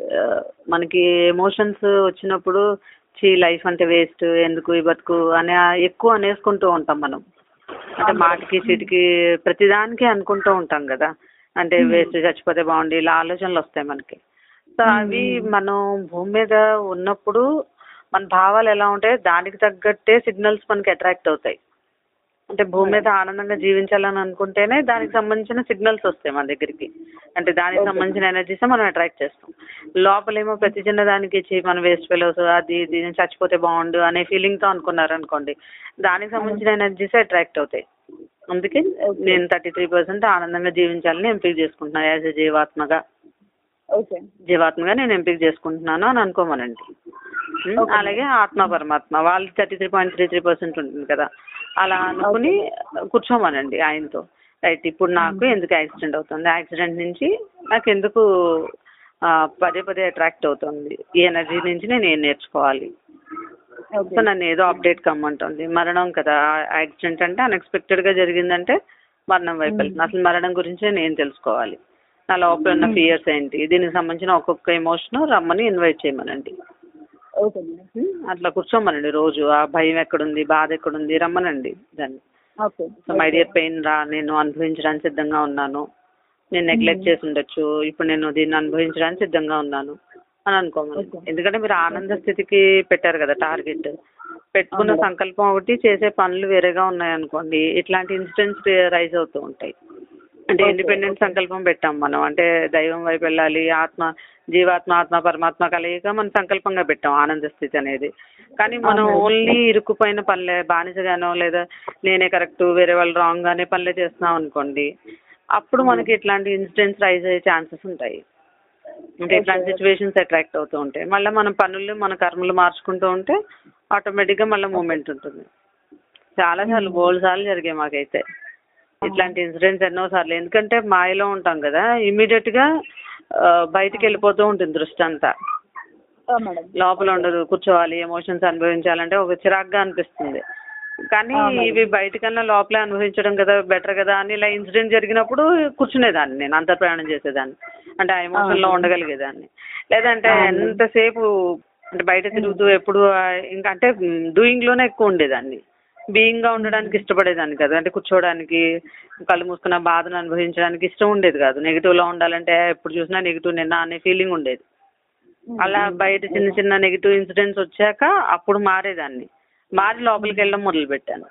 మనకి ఎమోషన్స్ వచ్చినప్పుడు చీ లైఫ్ అంటే వేస్ట్ ఎందుకు ఈ బతుకు అని ఎక్కువ అనేసుకుంటూ ఉంటాం మనం అంటే మాటికి చీటికి ప్రతిదానికి అనుకుంటూ ఉంటాం కదా అంటే Hmm. వేస్ట్ చచ్చిపోతే బాగుండి ఇలా ఆలోచనలు వస్తాయి మనకి సో Hmm. అవి మనం భూమి మీద ఉన్నప్పుడు మన భావాలు ఎలా ఉంటాయో దానికి తగ్గట్టే సిగ్నల్స్ మనకి అట్రాక్ట్ అవుతాయి అంటే భూమి మీద ఆనందంగా జీవించాలని అనుకుంటేనే దానికి సంబంధించిన సిగ్నల్స్ వస్తాయి మన దగ్గరికి అంటే దానికి Okay. సంబంధించిన ఎనర్జీస్ మనం అట్రాక్ట్ చేస్తాం లోపలేమో ప్రతి చిన్న దానికి ఇచ్చి మన వేస్ట్ ఫెలోస్ అది ఇది నేను చచ్చిపోతే బాగుండు అనే ఫీలింగ్ తో అనుకున్నారనుకోండి దానికి సంబంధించిన ఎనర్జీస్ అట్రాక్ట్ అవుతాయి అందుకే Okay. నేను థర్టీ త్రీ పర్సెంట్ ఆనందంగా జీవించాలని ఎంపిక చేసుకుంటున్నాను యాజ్ ఎ జీవాత్మగా ఓకే జీవాత్మగా నేను ఎంపిక చేసుకుంటున్నాను అని అనుకోమనండి ఉమ్, Okay. అలాగే ఆత్మ పరమాత్మ వాళ్ళు thirty three point three three percent ఉంటుంది కదా అలా అనుకుని కూర్చోమనండి ఆయనతో రైట్ ఇప్పుడు నాకు ఎందుకు యాక్సిడెంట్ అవుతుంది యాక్సిడెంట్ నుంచి నాకు ఎందుకు ఆ, పదే పదే అట్రాక్ట్ అవుతుంది ఈ ఎనర్జీ నుంచి నేను ఏం నేర్చుకోవాలి ఓకే సో నన్ను ఏదో అప్డేట్ కమ్మంటుంది మరణం కదా యాక్సిడెంట్ అంటే అన్ఎక్స్పెక్టెడ్ గా జరిగిందంటే మరణం వైపు వెళ్తుంది అసలు మరణం గురించి నేను ఏం తెలుసుకోవాలి నా లోపల ఉన్న ఫియర్స్ ఏంటి దీనికి సంబంధించిన ఒక్కొక్క ఎమోషన్ రమ్మని ఇన్వైట్ చేయమనండి ఓకే మేడం ఉమ్, అట్లా కూర్చోమనండి రోజు ఆ భయం ఎక్కడుంది బాధ ఎక్కడుంది రమ్మనండి దాన్ని okay so my dear pain రా నేను అనుభవించడానికి సిద్ధంగా ఉన్నాను నేను నెగ్లెక్ట్ చేసి ఉండొచ్చు ఇప్పుడు నేను దీన్ని అనుభవించడానికి సిద్ధంగా ఉన్నాను అని అనుకోమని Okay. ఎందుకంటే మీరు ఆనంద స్థితికి పెట్టారు కదా టార్గెట్ పెట్టుకున్న అవును. సంకల్పం ఒకటి చేసే పనులు వేరేగా ఉన్నాయనుకోండి ఇట్లాంటి ఇన్సిడెంట్స్ రైజ్ అవుతూ ఉంటాయి అంటే Okay, ఇండిపెండెంట్ okay. సంకల్పం పెట్టాం మనం అంటే దైవం వైపు వెళ్ళాలి ఆత్మ జీవాత్మ ఆత్మ పరమాత్మ కలయిక మనం సంకల్పంగా పెట్టాం ఆనంద స్థితి అనేది కానీ మనం అవును. ఓన్లీ ఇరుక్కుపోయిన పనులే బానిసగానో లేదా నేనే కరెక్ట్ వేరే వాళ్ళు రాంగ్ అనే పనులే చేస్తున్నాం అనుకోండి అప్పుడు మనకి ఇట్లాంటి ఇన్సిడెంట్స్ రైజ్ అయ్యే ఛాన్సెస్ ఉంటాయి అంటే ఇట్లాంటి Okay. సిచ్యువేషన్స్ అట్రాక్ట్ అవుతూ ఉంటాయి మళ్ళీ మన పనులు మన కర్మలు మార్చుకుంటూ ఉంటే ఆటోమేటిక్ గా మళ్ళీ మూమెంట్ ఉంటుంది చాలా సార్లు బోల్ సార్లు జరిగాయి మాకైతే ఇట్లాంటి ఇన్సిడెంట్స్ ఎన్నో సార్లు ఎందుకంటే మాయలో ఉంటాం కదా ఇమీడియట్ గా ఆ, బయటికి వెళ్ళిపోతూ ఉంటుంది దృష్టి అంతా మేడం లోపల ఉండదు కూర్చోవాలి ఎమోషన్స్ అనుభవించాలంటే ఒక చిరాగ్గా అనిపిస్తుంది కానీ ఆ, మరి. ఇవి బయటకన్నా లోపలే అనుభవించడం కదా బెటర్ కదా అని ఇలా ఇన్సిడెంట్ జరిగినప్పుడు కూర్చునేదాన్ని నేను అంత ప్రయాణం చేసేదాన్ని అంటే ఆ ఎమోషన్ లో ఆ. ఉండగలిగేదాన్ని లేదంటే ఆ. ఎంతసేపు అంటే బయట తిరుగుతూ ఎప్పుడు ఆ, ఇంకా అంటే డూయింగ్ లోనే ఎక్కువ ఉండేదాన్ని బీయింగ్ గా ఉండడానికి ఇష్టపడేదాన్ని కదా అంటే కూర్చోవడానికి కళ్ళు మూసుకున్న బాధను అనుభవించడానికి ఇష్టం ఉండేది కాదు నెగిటివ్ లో ఉండాలంటే ఎప్పుడు చూసినా నెగిటివ్ నిన్న అనే ఫీలింగ్ ఉండేది అలా బయట చిన్న చిన్న నెగిటివ్ ఇన్సిడెంట్స్ వచ్చాక అప్పుడు మారేదాన్ని మారి లోపలికి వెళ్ళడం మొదలు పెట్టాను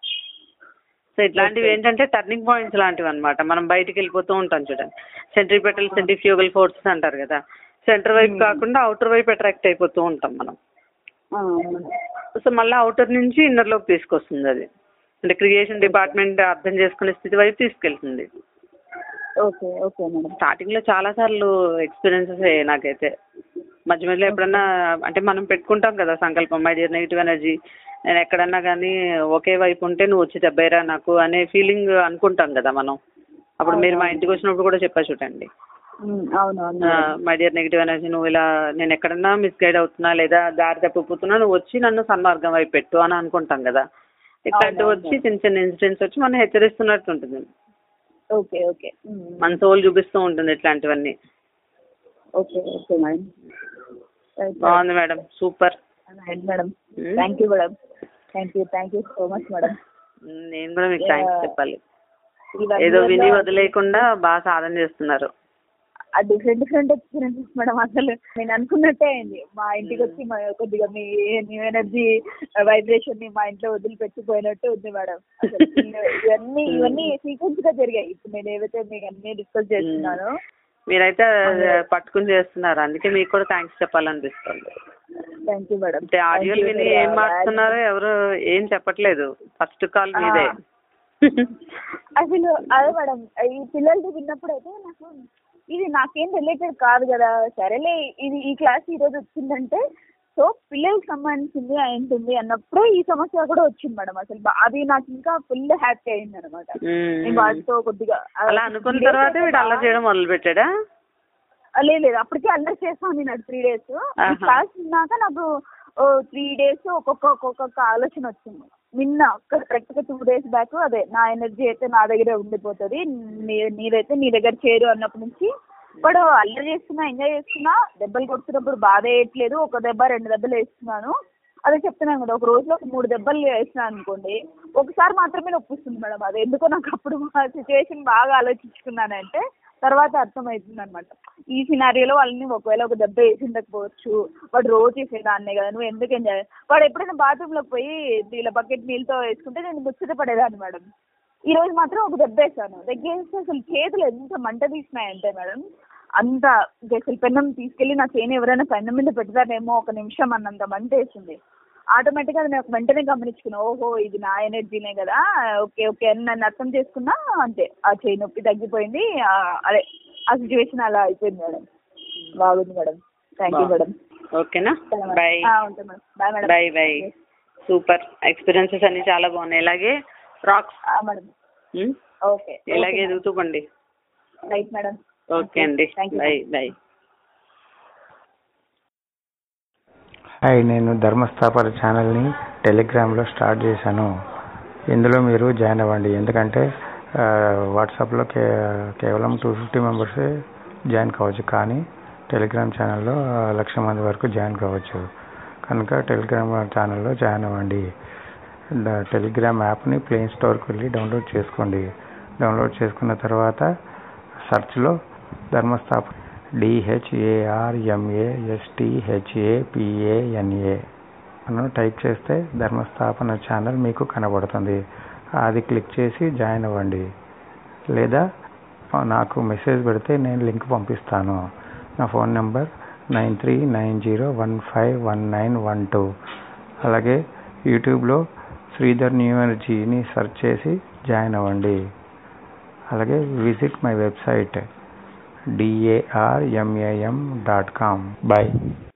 సో ఇట్లాంటివి ఏంటంటే టర్నింగ్ పాయింట్స్ లాంటివి అన్నమాట మనం బయటికి వెళ్ళిపోతూ ఉంటాం చూడండి సెంట్రిపెటల్ సెంట్రిఫ్యూగల్ ఫోర్సెస్ అంటారు కదా సెంటర్ వైపు కాకుండా అవుటర్ వైపు అట్రాక్ట్ అయిపోతూ ఉంటాం మనం ఆ, మేడం. సో మళ్ళీ అవుటర్ నుంచి ఇన్నర్ లోకి తీసుకొస్తుంది అది అంటే క్రియేషన్ డిపార్ట్మెంట్ అర్థం చేసుకునే స్థితి వైపు తీసుకెళ్తుంది ఓకే ఓకే మేడం స్టార్టింగ్ లో చాలా సార్లు ఎక్స్పీరియన్సెస్ అయ్యాయి నాకైతే మధ్య మధ్యలో ఎప్పుడన్నా అంటే మనం పెట్టుకుంటాం కదా సంకల్పం మై డియర్ నెగిటివ్ ఎనర్జీ నేను ఎక్కడన్నా కానీ ఒకే వైపు ఉంటే నువ్వు వచ్చి దెబ్బైరా నాకు అనే ఫీలింగ్ అనుకుంటాం కదా మనం అప్పుడు మీరు మా ఇంటికి వచ్చినప్పుడు కూడా చెప్పా చూడండి ఉమ్, అవును అవును madam. My dear negative energy నువ్వు ఇలా నేను ఎక్కడన్నా మిస్గైడ్ అవుతున్నా లేదా దారి తప్పిపోతున్నా నువ్వు వచ్చి నన్ను సన్మార్గం వైపు పెట్టు అని అనుకుంటాం కదా ఇట్లాంటివి అవును, వచ్చి చిన్న చిన్న ఇన్సిడెంట్స్ వచ్చి మనం హెచ్చరిస్తున్నట్టు ఉంటుంది ఓకే ఓకే ఉమ్, మన సోల్ చూపిస్తూ ఉంటుంది ఇట్లాంటివన్నీ ఓకే ఓకే మేడం రైట్ బాగుంది madam super right madam um. Thank you madam thank you thank you so much madam నేను కూడా మీకు థ్యాంక్స్ Yeah. చెప్పాలి ఈ one ఏదో year విని లో వదిలేయకుండా బాగా సాధన చేస్తున్నారు ఆ డిఫరెంట్ డిఫరెంట్ ఎక్స్పీరియన్సెస్ మేడం అసలు నేను అనుకున్నట్టే అయింది మా ఇంటికి వచ్చి మా కొద్దిగా మీ న్యూ ఎనర్జీ వైబ్రేషన్ ని మా ఇంట్లో వదిలిపెట్టిపోయినట్టు ఉంది మేడం అసలు ఇవన్నీ ఇవన్నీ సీక్వెన్స్ గా జరిగాయి ఇప్పుడు నేను ఏవైతే మీకు అన్ని డిస్కస్ చేస్తున్నానో మీరైతే పట్టుకుని చేస్తున్నారు అందుకే మీకు కూడా థ్యాంక్స్ చెప్పాలనిపిస్తుంది థ్యాంక్ యూ మేడం అంటే ఆడియోలు విని ఏం మార్చుతున్నారో ఎవరు ఏం చెప్పట్లేదు ఫస్ట్ కాల్ మీదే అసలు అదే మేడం ఈ పిల్లలది విన్నప్పుడు అయితే నాకు ఇది నాకేం రిలేటెడ్ కాదు కదా సరేలే ఇది ఈ క్లాస్ ఈ రోజు వచ్చిందంటే సో పిల్లలకి సంబంధించింది అయింటుంది అన్నప్పుడు ఈ సమస్య కూడా వచ్చింది మేడం అసలు బా- అది నాకు ఇంకా ఫుల్ హ్యాపీ అయింది అనమాట మ్మ్. నేను వాటితో కొద్దిగా ఆ, అలా అనుకున్న three days తర్వాత అయితే వీడు అల్లరి చేయడం మొదలు పెట్టాడా ఆ, లేదు లేదు అప్పటికే అల్లరి చేస్తాను నేను త్రీ డేస్ ఆహా. క్లాస్ విన్నాక నాకు త్రీ డేస్ ఒక్కొక్క ఒక్కొక్క ఆలోచన వచ్చింది నిన్న కరెక్ట్ గా టూ డేస్ బ్యాక్ అదే నా ఎనర్జీ అయితే నా దగ్గరే ఉండిపోతుంది నీ- నీదైతే నీ దగ్గర చేరు అన్నప్పటి నుంచి వాడు అల్లరి చేస్తున్నా ఎంజాయ్ చేస్తున్నా దెబ్బలు కొడుతున్నప్పుడు బాధ వేయట్లేదు ఒక దెబ్బ రెండు దెబ్బలు వేస్తున్నాను అదే చెప్తున్నాను కదా ఒక రోజులో ఒక మూడు దెబ్బలు వేసినాను అనుకోండి ఒకసారి మాత్రమే నొప్పి వస్తుంది మేడం అది ఎందుకో నాకు అప్పుడు మా సిచ్యువేషన్ బాగా ఆలోచించుకున్నానంటే తర్వాత అర్థమవుతుంది అనమాట ఈ సినారియోలో వాళ్ళని ఒకవేళ ఒక దెబ్బ వేసి ఉండకపోవచ్చు వాడు రోజు చేసేదాన్నే కదా నువ్వు ఎందుకు ఎంజాయ్ వాడు ఎప్పుడైనా బాత్రూంలోకి పోయి ఇలా బకెట్ నీళ్ళతో వేసుకుంటే నేను ముచ్చట పడేదాన్ని మేడం ఈ రోజు మాత్రం ఒక దెబ్బ వేసాను దెబ్బ వేస్తే అసలు చేతులు ఎంత మంట తీసినాయంటే మేడం అంత ఇంక అసలు పెన్నం తీసుకెళ్ళి నా చేను ఎవరైనా పెన్నం మీద పెడతారేమో ఒక నిమిషం అన్నంత మంట వేసింది ఆటోమేటిక్గా అది నాకు వెంటనే గమనించుకున్నా ఓహో ఇది నా ఎనర్జీనే కదా ఓకే ఓకే అని నన్ను అర్థం చేసుకున్నా అంతే ఆ చేయి నొప్పి తగ్గిపోయింది ఆ, అదే ఆ సిచ్యువేషన్ అలా అయిపోయింది మేడం బాగుంది మేడం థ్యాంక్ యూ మేడం ఓకేనా బాయ్ ఉంటాను madam bye madam bye bye super experiences అన్ని చాలా బాగున్నాయి ఇలాగే రాక్స్ మేడం ఓకే ఇలాగే ఎదుగుతూ పండి రైట్ మేడం ఓకే అండి thank you bye bye hi నేను ధర్మస్థాపన ఛానల్ని టెలిగ్రామ్లో స్టార్ట్ చేశాను ఇందులో మీరు జాయిన్ అవ్వండి ఎందుకంటే ఆ, వాట్సాప్లో కే కేవలం టూ ఫిఫ్టీ మెంబర్సే జాయిన్ కావచ్చు కానీ టెలిగ్రామ్ ఛానల్లో ఆ, లక్ష మంది వరకు జాయిన్ కావచ్చు కనుక టెలిగ్రామ్ ఛానల్లో జాయిన్ అవ్వండి ద- టెలిగ్రామ్ యాప్ని ప్లే స్టోర్కి వెళ్ళి డౌన్లోడ్ చేసుకోండి డౌన్లోడ్ చేసుకున్న తర్వాత సెర్చ్లో ధర్మస్థాప డిహెచ్ఏఆర్ఎంఏఎస్టిహెచ్ఏపిఏఎన్ఏ అని టైప్ చేస్తే ధర్మస్థాపన ఛానల్ మీకు కనబడుతుంది అది క్లిక్ చేసి జాయిన్ అవ్వండి లేదా నాకు మెసేజ్ పెడితే నేను లింక్ పంపిస్తాను నా phone number nine three nine zero one five one nine one two అలాగే యూట్యూబ్లో శ్రీధర్ న్యూ ఎనర్జీని సెర్చ్ చేసి జాయిన్ అవ్వండి అలాగే visit my website D A R M A M dot com bye